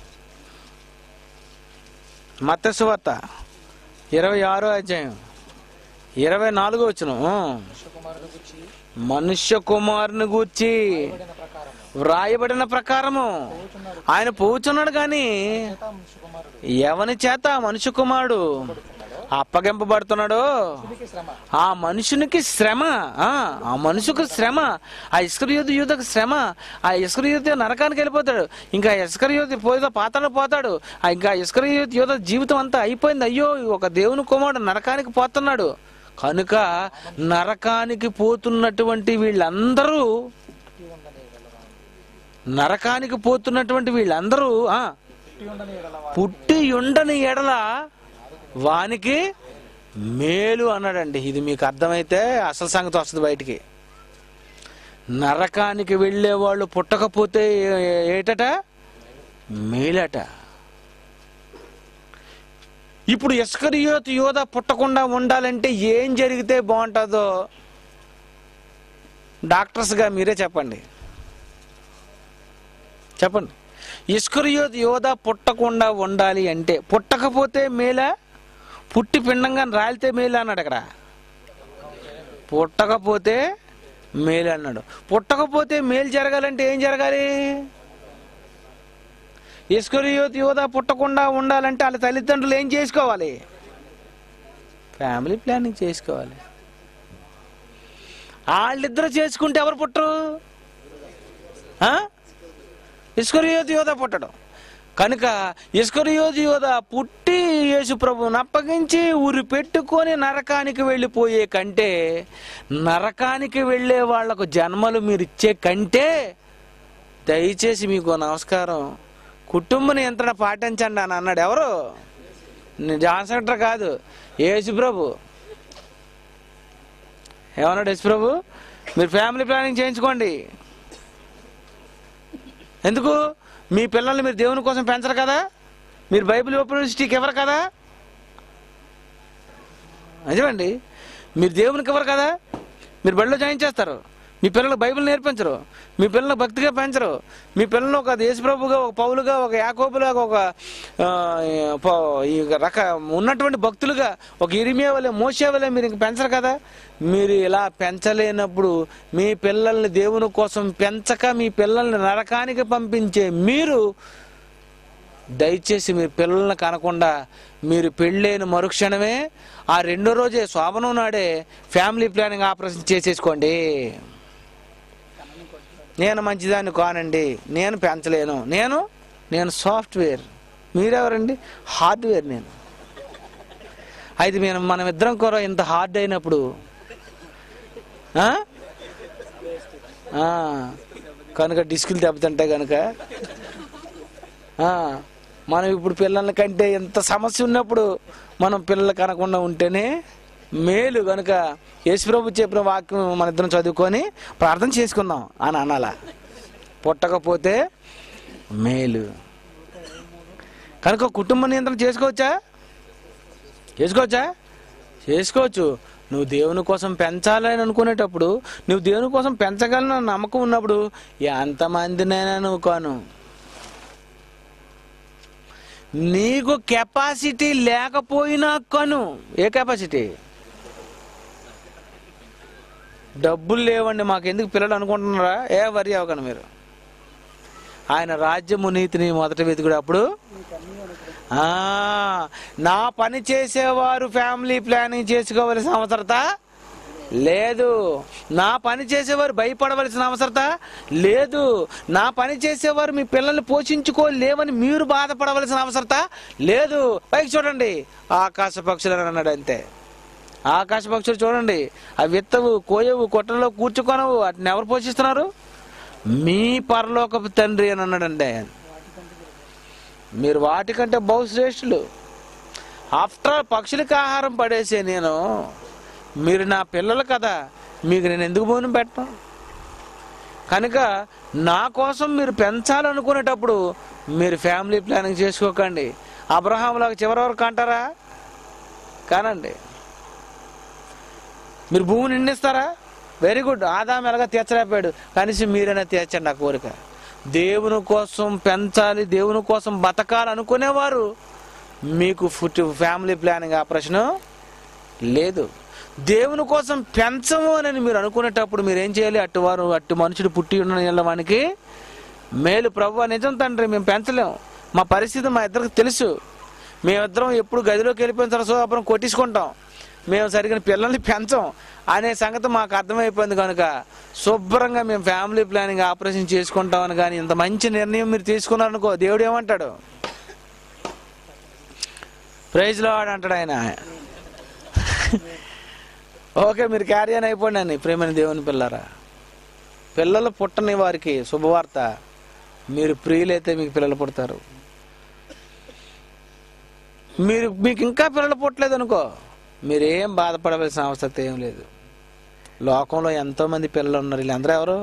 మత వార్త ఇరవై ఆరో అధ్యాయం ఇరవై నాలుగో వచనం కుమారుడు గుచ్చి మనుష్య కుమారుని గూర్చి పడిన ప్రకారం వ్రాయబడిన ప్రకారము పోతున్నాడు ఆయన పోచున్నాడు కానీ చేత మనుష్య కుమారుడు ఎవని చేత మనుష్య కుమారుడు అప్పగింపబడుతున్నాడో ఇది శ్రమ ఆ మనుషునికి శ్రమ ఆ ఆ మనుషుకు శ్రమ ఆ ఇస్కరియోధి యూధకు శ్రమ ఆ ఇస్కరియోధి నరకానికి వెళ్ళిపోతాడు ఇంకా ఇస్కరియోధి పోయిదో పాతాడు పోతాడు ఆ ఇంకా ఇస్కరియోధి యూధ జీవితం అంతా అయిపోయింది అయ్యో ఒక దేవుని కుమారుడు నరకానికి పోతున్నాడు కనుక నరకానికి పోతున్నటువంటి వీళ్ళందరూ పుట్టి ఉండని ఎడల నరకానికి పోతున్నటువంటి వీళ్ళందరూ ఆ పుట్టి ఉండని ఎడల వారు పుట్టి ఉండని ఎడల వానికి మేలు అన్నాడండి ఇది మీకు అర్థమైతే అసలు సంగతి వస్తుంది బయటికి నరకానికి వెళ్ళే వాళ్ళు పుట్టకపోతే ఏ- ఏటట మేలట ఇప్పుడు ఇస్కరియోత్ యోధ పుట్టకుండా ఉండాలంటే ఏం జరిగితే బాగుంటుందో డాక్టర్స్గా మీరే చెప్పండి చెప్పండి ఇస్కరియోత్ యోధ పుట్టకుండా ఉండాలి అంటే పుట్టకపోతే మేలా పుట్టి పిండంగా రాలితే మేలు అన్నాడు అక్కడ పుట్టకపోతే మేలు అన్నాడు పుట్టకపోతే మేలు జరగాలంటే ఏం జరగాలి ఇస్కరియోత్ యోధ పుట్టకుండా ఉండాలంటే వాళ్ళ తల్లిదండ్రులు ఏం చేసుకోవాలి ఫ్యామిలీ ప్లానింగ్ చేసుకోవాలి వాళ్ళిద్దరు చేసుకుంటే ఎవరు పుట్టరు ఆ? ఇస్కరియోతు యోధ పుట్టడం కనుక ఇస్కరియోతు యోధ పుట్టి యేసు ప్రభువుని అప్పగించి ఉరి పెట్టుకొని నరకానికి వెళ్ళిపోయే కంటే నరకానికి వెళ్ళే వాళ్లకు జన్మలు మీరు ఇచ్చే కంటే దయచేసి మీకు నమస్కారం కుటుంబ నియంత్రణ పాటించండి అని అన్నాడు ఎవరు జాన్ సెక్టర్ కాదు యేసు ప్రభు ఏమన్నాడు యేసు ప్రభు మీరు ఫ్యామిలీ ప్లానింగ్ చేయించుకోండి ఎందుకు మీ పిల్లల్ని మీరు దేవుని కోసం పెంచరు కదా మీరు బైబిల్ యూనివర్సిటీకి ఎవరు కదా నిజమండి మీరు దేవునికి ఎవరు కదా మీరు బడిలో జాయిన్ చేస్తారు మీ పిల్లలకు బైబిల్ నేర్పించరు మీ పిల్లలకు భక్తిగా పెంచరు మీ పిల్లలు ఒక దేశప్రభుగా ఒక పౌలుగా ఒక యాకోబులాగా ఒక ఆ, ప- ఈ రక ఉన్నటువంటి భక్తులుగా ఒక ఇరిమియా వలె మోసే వలె మీరు ఇంక పెంచరు కదా మీరు ఇలా పెంచలేనప్పుడు మీ పిల్లల్ని దేవుని కోసం పెంచక మీ పిల్లల్ని నరకానికి పంపించే మీరు దయచేసి మీ పిల్లల్ని కనకుండా మీరు పెళ్ళైన మరుక్షణమే ఆ రెండో రోజే శోభనం నాడే ఫ్యామిలీ ప్లానింగ్ ఆపరేషన్ చేసేసుకోండి నేను మంచిదాన్ని కానండి నేను పెంచలేను నేను నేను సాఫ్ట్వేర్ మీరెవరండి హార్డ్వేర్ నేను అయితే మేము మనం ఇద్దరం కూడా ఇంత హార్డ్ అయినప్పుడు ఆ? ఆ, కనుక డిస్కులు దెబ్బతింటాయి కనుక ఆ, మనం ఇప్పుడు పిల్లల కంటే ఎంత సమస్య ఉన్నప్పుడు మనం పిల్లలు కనకుండా ఉంటేనే మేలు కనుక యేసుప్రభు చెప్పిన వాక్యం మన ఇద్దరం చదువుకొని ప్రార్థన చేసుకుందాం అని అనాల పుట్టకపోతే మేలు కనుక కుటుంబ నియంత్రణ చేసుకోవచ్చా చేసుకోవచ్చా చేసుకోవచ్చు నువ్వు దేవుని కోసం పెంచాలని అనుకునేటప్పుడు నువ్వు దేవుని కోసం పెంచగలను నమ్మకం ఉన్నప్పుడు ఎంతమందినైనా నువ్వు కాను నీకు కెపాసిటీ లేకపోయినా కను ఏ కెపాసిటీ డబ్బులు లేవండి మాకు ఎందుకు పిల్లలు అనుకుంటున్నారా ఏ వరి అవ్వకండి మీరు ఆయన రాజ్యము నీతిని మొదట వెతుకుడు అప్పుడు ఆ, నా పని చేసేవారు ఫ్యామిలీ ప్లానింగ్ చేసుకోవలసిన అవసరత లేదు నా పని చేసేవారు భయపడవలసిన అవసరత లేదు నా పని చేసేవారు మీ పిల్లల్ని పోషించుకోలేవని మీరు బాధపడవలసిన అవసరత లేదు పైకి చూడండి ఆకాశ పక్షులు అని అన్నాడు అంతే ఆకాశ పక్షులు చూడండి అవి విత్తవు కోయవు కొట్టలో కూర్చుకొనవు వాటిని ఎవరు పోషిస్తున్నారు మీ పరలోకపు తండ్రి అని అన్నాడండి ఆయన మీరు వాటికంటే బహుశ్రేష్ఠులు ఆఫ్టర్ ఆల్ పక్షులకి ఆహారం పడేసే నేను మీరు నా పిల్లలు కదా మీకు నేను ఎందుకు భోజనం పెట్టను కనుక నా కోసం మీరు పెంచాలనుకునేటప్పుడు మీరు ఫ్యామిలీ ప్లానింగ్ చేసుకోకండి అబ్రహాంలాగా చివరి వరకు అంటారా కానండి మీరు భూమిని నిండిస్తారా వెరీ గుడ్ ఆదాం ఎలాగా తీర్చలేకపోయాడు కనీసం మీరైనా తీర్చండి ఆ కోరిక దేవుని కోసం పెంచాలి దేవుని కోసం బతకాలి అనుకునేవారు మీకు ఫుట్ ఫ్యామిలీ ప్లానింగ్ ఆపరేషన్ లేదు దేవుని కోసం పెంచము అని మీరు అనుకునేటప్పుడు మీరు ఏం చేయాలి అట్టువారు అట్టు మనుషుడు పుట్టి ఉన్న వానికి మేలు ప్రభు నిజం తండ్రి మేము పెంచలేము మా పరిస్థితి మా ఇద్దరికి తెలుసు మేమిద్దరం ఎప్పుడు గదిలోకి వెళ్ళిపోయిన తర్వాత శోభనం కొట్టించుకుంటాం మేము సరిగిన పిల్లల్ని పెంచం అనే సంగతి మాకు అర్థమైపోయింది కనుక శుభ్రంగా మేము ఫ్యామిలీ ప్లానింగ్ ఆపరేషన్ చేసుకుంటామని కానీ ఇంత మంచి నిర్ణయం మీరు తీసుకున్నారనుకో దేవుడు ఏమంటాడు ప్రైజ్లో వాడు అంటాడు ఆయన ఓకే మీరు క్యారీ అని అయిపోండి అని ప్రేమని దేవుని పిల్లరా పిల్లలు పుట్టని వారికి శుభవార్త మీరు ప్రియులైతే మీకు పిల్లలు పుడతారు మీరు మీకు ఇంకా పిల్లలు పుట్టలేదు అనుకో మీరేం బాధపడవలసిన అవసరం ఏం లేదు లోకంలో ఎంతో మంది పిల్లలు ఉన్నారు వీళ్ళందరూ ఎవరు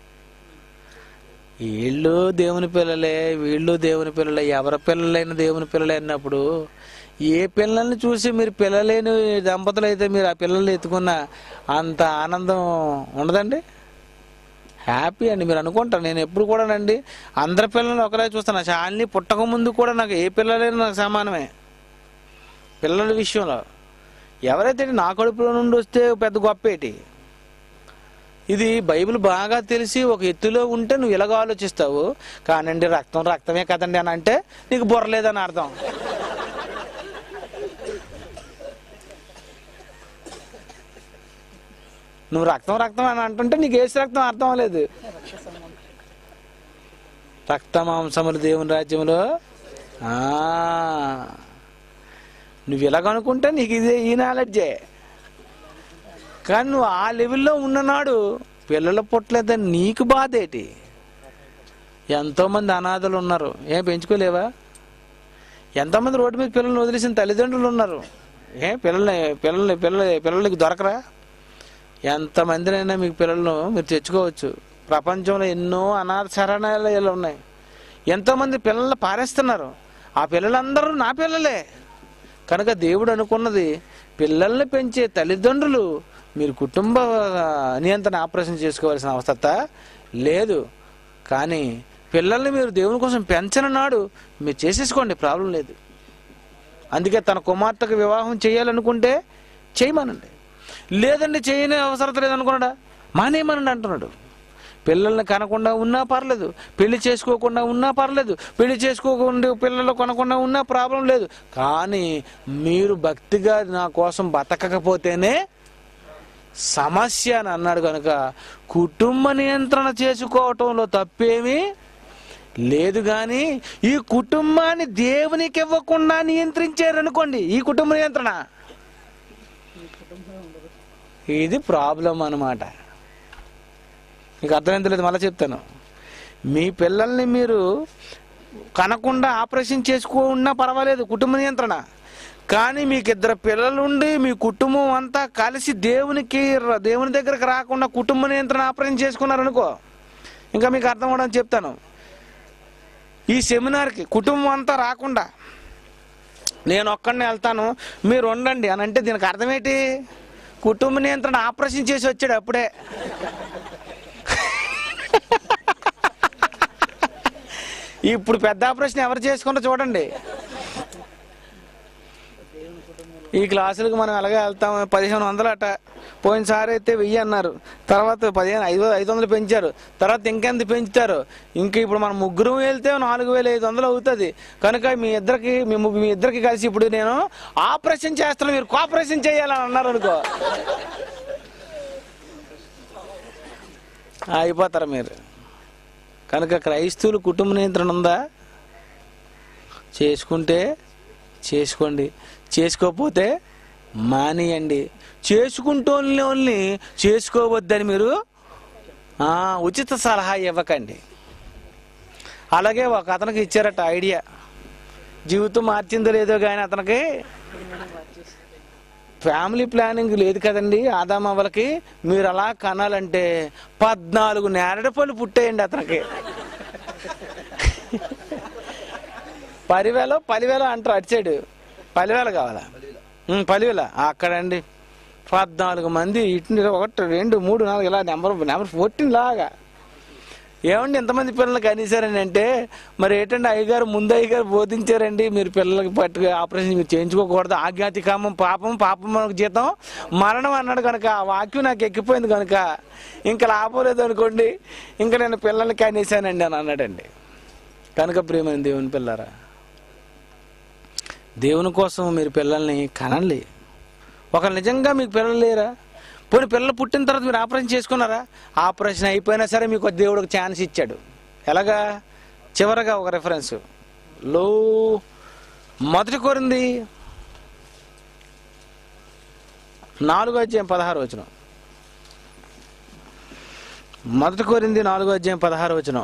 వీళ్ళు దేవుని పిల్లలే వీళ్ళు దేవుని పిల్లలే ఎవరి పిల్లలైన దేవుని పిల్లలే అన్నప్పుడు ఏ పిల్లల్ని చూసి మీరు పిల్లలేని దంపతులు అయితే మీరు ఆ పిల్లల్ని ఎత్తుకున్న అంత ఆనందం ఉండదండి హ్యాపీ అండి మీరు అనుకుంటారు నేను ఎప్పుడు కూడానండి అందరి పిల్లల్ని ఒకరే చూస్తాను శాలిని పుట్టక ముందు కూడా నాకు ఏ పిల్లలైనా నాకు సమానమే పిల్లల విషయంలో ఎవరైతే నా కడుపులో నుండి వస్తే పెద్ద గొప్పేటి ఇది బైబిల్ బాగా తెలిసి ఒక ఎత్తులో ఉంటే నువ్వు ఇలాగ ఆలోచిస్తావు కానండి రక్తం రక్తమే కదండి అని అంటే నీకు బుర్రలేదని అర్థం నువ్వు రక్తం రక్తం అని అంటుంటే నీకు ఏసు రక్తం అర్థం అవ్వలేదు రక్త మాంసములు దేవుని రాజ్యంలో ఆ, నువ్వు ఇలాగనుకుంటే నీకు ఇదే ఈ నాలెడ్జే కానీ నువ్వు ఆ లెవెల్లో ఉన్ననాడు పిల్లలు పుట్టలేదని నీకు బాధ ఏంటి ఎంతోమంది అనాథలు ఉన్నారు ఏం పెంచుకోలేవా ఎంతోమంది రోడ్డు మీద పిల్లల్ని వదిలేసిన తల్లిదండ్రులు ఉన్నారు ఏ పిల్లల్ని పిల్లల్ని పిల్లలు పిల్లలకి దొరకరా ఎంతమందినైనా మీకు పిల్లలను మీరు తెచ్చుకోవచ్చు ప్రపంచంలో ఎన్నో అనాథ శరణాలయాలు ఉన్నాయి ఎంతోమంది పిల్లలు పారేస్తున్నారు ఆ పిల్లలందరూ నా పిల్లలే కనుక దేవుడు అనుకున్నది పిల్లల్ని పెంచే తల్లిదండ్రులు మీరు కుటుంబ నియంత్రణ ఆపరేషన్ చేసుకోవాల్సిన అవసరత లేదు కానీ పిల్లల్ని మీరు దేవుని కోసం పెంచని నాడు మీరు చేసేసుకోండి ప్రాబ్లం లేదు అందుకే తన కుమార్తెకు వివాహం చేయాలనుకుంటే చేయమనండి లేదండి చేయని అవసరం లేదనుకున్నాడా మానేయమనండి అంటున్నాడు పిల్లల్ని కనకుండా ఉన్నా పర్లేదు పెళ్లి చేసుకోకుండా ఉన్నా పర్లేదు పెళ్లి చేసుకోకుండా పిల్లలు కొనకుండా ఉన్నా ప్రాబ్లం లేదు కానీ మీరు భక్తిగా నా కోసం బతకకపోతేనే సమస్య అని అన్నాడు కనుక కుటుంబ నియంత్రణ చేసుకోవటంలో తప్పేమీ లేదు కానీ ఈ కుటుంబాన్ని దేవునికి ఇవ్వకుండా నియంత్రించారనుకోండి ఈ కుటుంబ నియంత్రణ ఇది ప్రాబ్లం అన్నమాట మీకు అర్థమైంది మళ్ళీ చెప్తాను మీ పిల్లల్ని మీరు కనకుండా ఆపరేషన్ చేసుకున్నా పర్వాలేదు కుటుంబ నియంత్రణ కానీ మీకు ఇద్దరు పిల్లలుండి మీ కుటుంబం అంతా కలిసి దేవునికి ర- దేవుని దగ్గరకు రాకుండా కుటుంబ నియంత్రణ ఆపరేషన్ చేసుకున్నారనుకో ఇంకా మీకు అర్థం అవడం చెప్తాను ఈ సెమినార్కి కుటుంబం అంతా రాకుండా నేను ఒక్కడిని వెళ్తాను మీరు ఉండండి అని అంటే దీనికి అర్థం ఏంటి కుటుంబ నియంత్రణ ఆపరేషన్ చేసి వచ్చాడు అప్పుడే ఇప్పుడు పెద్ద ఆపరేషన్ ఎవరు చేసుకుంటో చూడండి ఈ క్లాసులకు మనం ఎలాగ వెళ్తాం పదిహేను వందలు అట పోయినసారి అయితే వెయ్యి అన్నారు తర్వాత పదిహేను ఐదు ఐదు వందలు పెంచారు తర్వాత ఇంకెంత పెంచుతారు ఇంకా ఇప్పుడు మనం ముగ్గురు వెళ్తే నాలుగు వేల ఐదు వందలు అవుతుంది కనుక మీ ఇద్దరికి మీ ముగ్గు- మీ ఇద్దరికి కలిసి ఇప్పుడు నేను ఆపరేషన్ చేస్తాను మీరు కోఆపరేషన్ చేయాలని అన్నారు అనుకో అయిపోతారు మీరు కనుక క్రైస్తవులు కుటుంబ నియంత్రణ ఉందా చేసుకుంటే చేసుకోండి చేసుకోకపోతే మానేయండి చేసుకుంటోళ్ళని చేసుకోవద్దని మీరు ఆ, ఉచిత సలహా ఇవ్వకండి అలాగే ఒక అతనికి ఇచ్చారట ఐడియా జీవితం మార్చిందో లేదో కానీ అతనికి ఫ్యామిలీ ప్లానింగ్ లేదు కదండి ఆదామవ్వలకి మీరు అలా కనాలంటే పద్నాలుగు నేరడ పళ్ళు పుట్టేయండి అతనికి పరివేలో పలివేలో అంటారు అటు సైడ్ పలివేల కావాలా ఉమ్, పలివేల అక్కడండి పద్నాలుగు మంది ఇటు ఒకటి రెండు మూడు నాలుగు ఇలా నెంబర్ నెంబర్ ఫోర్టీన్ లాగా ఏమండి ఎంతమంది పిల్లలు కనీసారని అంటే మరి ఏంటంటే అయ్యగారు ముందు అయ్యగారు బోధించారండి మీరు పిల్లలకి పట్టుకు ఆపరేషన్ మీరు చేయించుకోకూడదు ఆజ్ఞాతి కామం పాపం పాపం మనకు జీతం మరణం అన్నాడు కనుక ఆ వాక్యం నాకు ఎక్కిపోయింది కనుక ఇంకా లాభలేదు అనుకోండి ఇంకా నేను పిల్లల్ని కనేసానండి అని అన్నాడండి కనుక ప్రియమైన దేవుని పిల్లరా దేవుని కోసం మీరు పిల్లల్ని కనండి ఒకరు నిజంగా మీకు పిల్లలు లేరా పోనీ పిల్లలు పుట్టిన తర్వాత మీరు ఆపరేషన్ చేసుకున్నారా ఆపరేషన్ అయిపోయినా సరే మీకు ఒక దేవుడు ఒక ఛాన్స్ ఇచ్చాడు ఎలాగా చివరగా ఒక రెఫరెన్స్ లో మొదటి కోరింది నాలుగో అధ్యాయం పదహారు వచ్చిన మొదటి కోరింది నాలుగో అధ్యాయం పదహారు వచ్చిన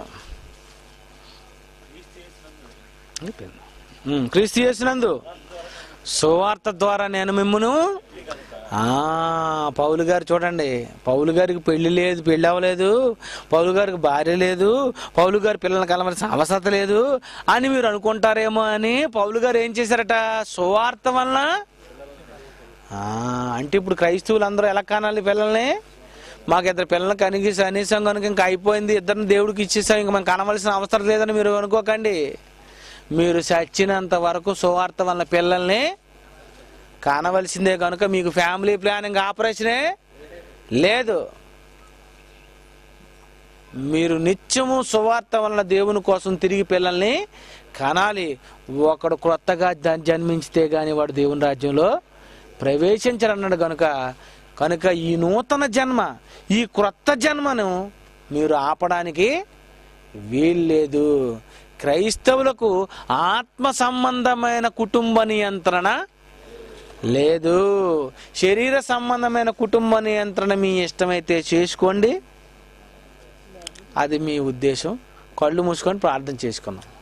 క్రీస్తు చేసినందు సువార్త ద్వారా నేను మిమ్మును ఆ పౌలు గారు చూడండి పౌలు గారికి పెళ్లి లేదు పెళ్లి అవ్వలేదు పౌలు గారికి భార్య లేదు పౌలు గారి పిల్లల్ని కలవలసిన అవసరం లేదు అని మీరు అనుకుంటారేమో అని పౌలు గారు ఏం చేశారట సువార్త వలన ఆ, అంటే ఇప్పుడు క్రైస్తవులు అందరూ ఎలా కానాలి పిల్లల్ని మాకు ఇద్దరు పిల్లల్ని కనిగి కనీసం కనుక ఇంకా అయిపోయింది ఇద్దరిని దేవుడికి ఇచ్చేసాం ఇంకా మనం కనవలసిన అవసరం లేదని మీరు అనుకోకండి మీరు చచ్చినంత వరకు సువార్త వల్ల పిల్లల్ని కానవలసిందే కనుక మీకు ఫ్యామిలీ ప్లానింగ్ ఆపరేషనే లేదు మీరు నిత్యము సువార్త వలన దేవుని కోసం తిరిగి పిల్లల్ని కనాలి ఒకడు క్రొత్తగా జ- జన్మించితే గాని వాడు దేవుని రాజ్యంలో ప్రవేశించరన్నాడు కనుక కనుక ఈ నూతన జన్మ ఈ క్రొత్త జన్మను మీరు ఆపడానికి వీల్లేదు క్రైస్తవులకు ఆత్మ సంబంధమైన కుటుంబ నియంత్రణ లేదు శరీర సంబంధమైన కుటుంబ నియంత్రణ మీ ఇష్టమైతే చేసుకోండి అది మీ ఉద్దేశం కళ్ళు మూసుకొని ప్రార్థన చేసుకున్నాం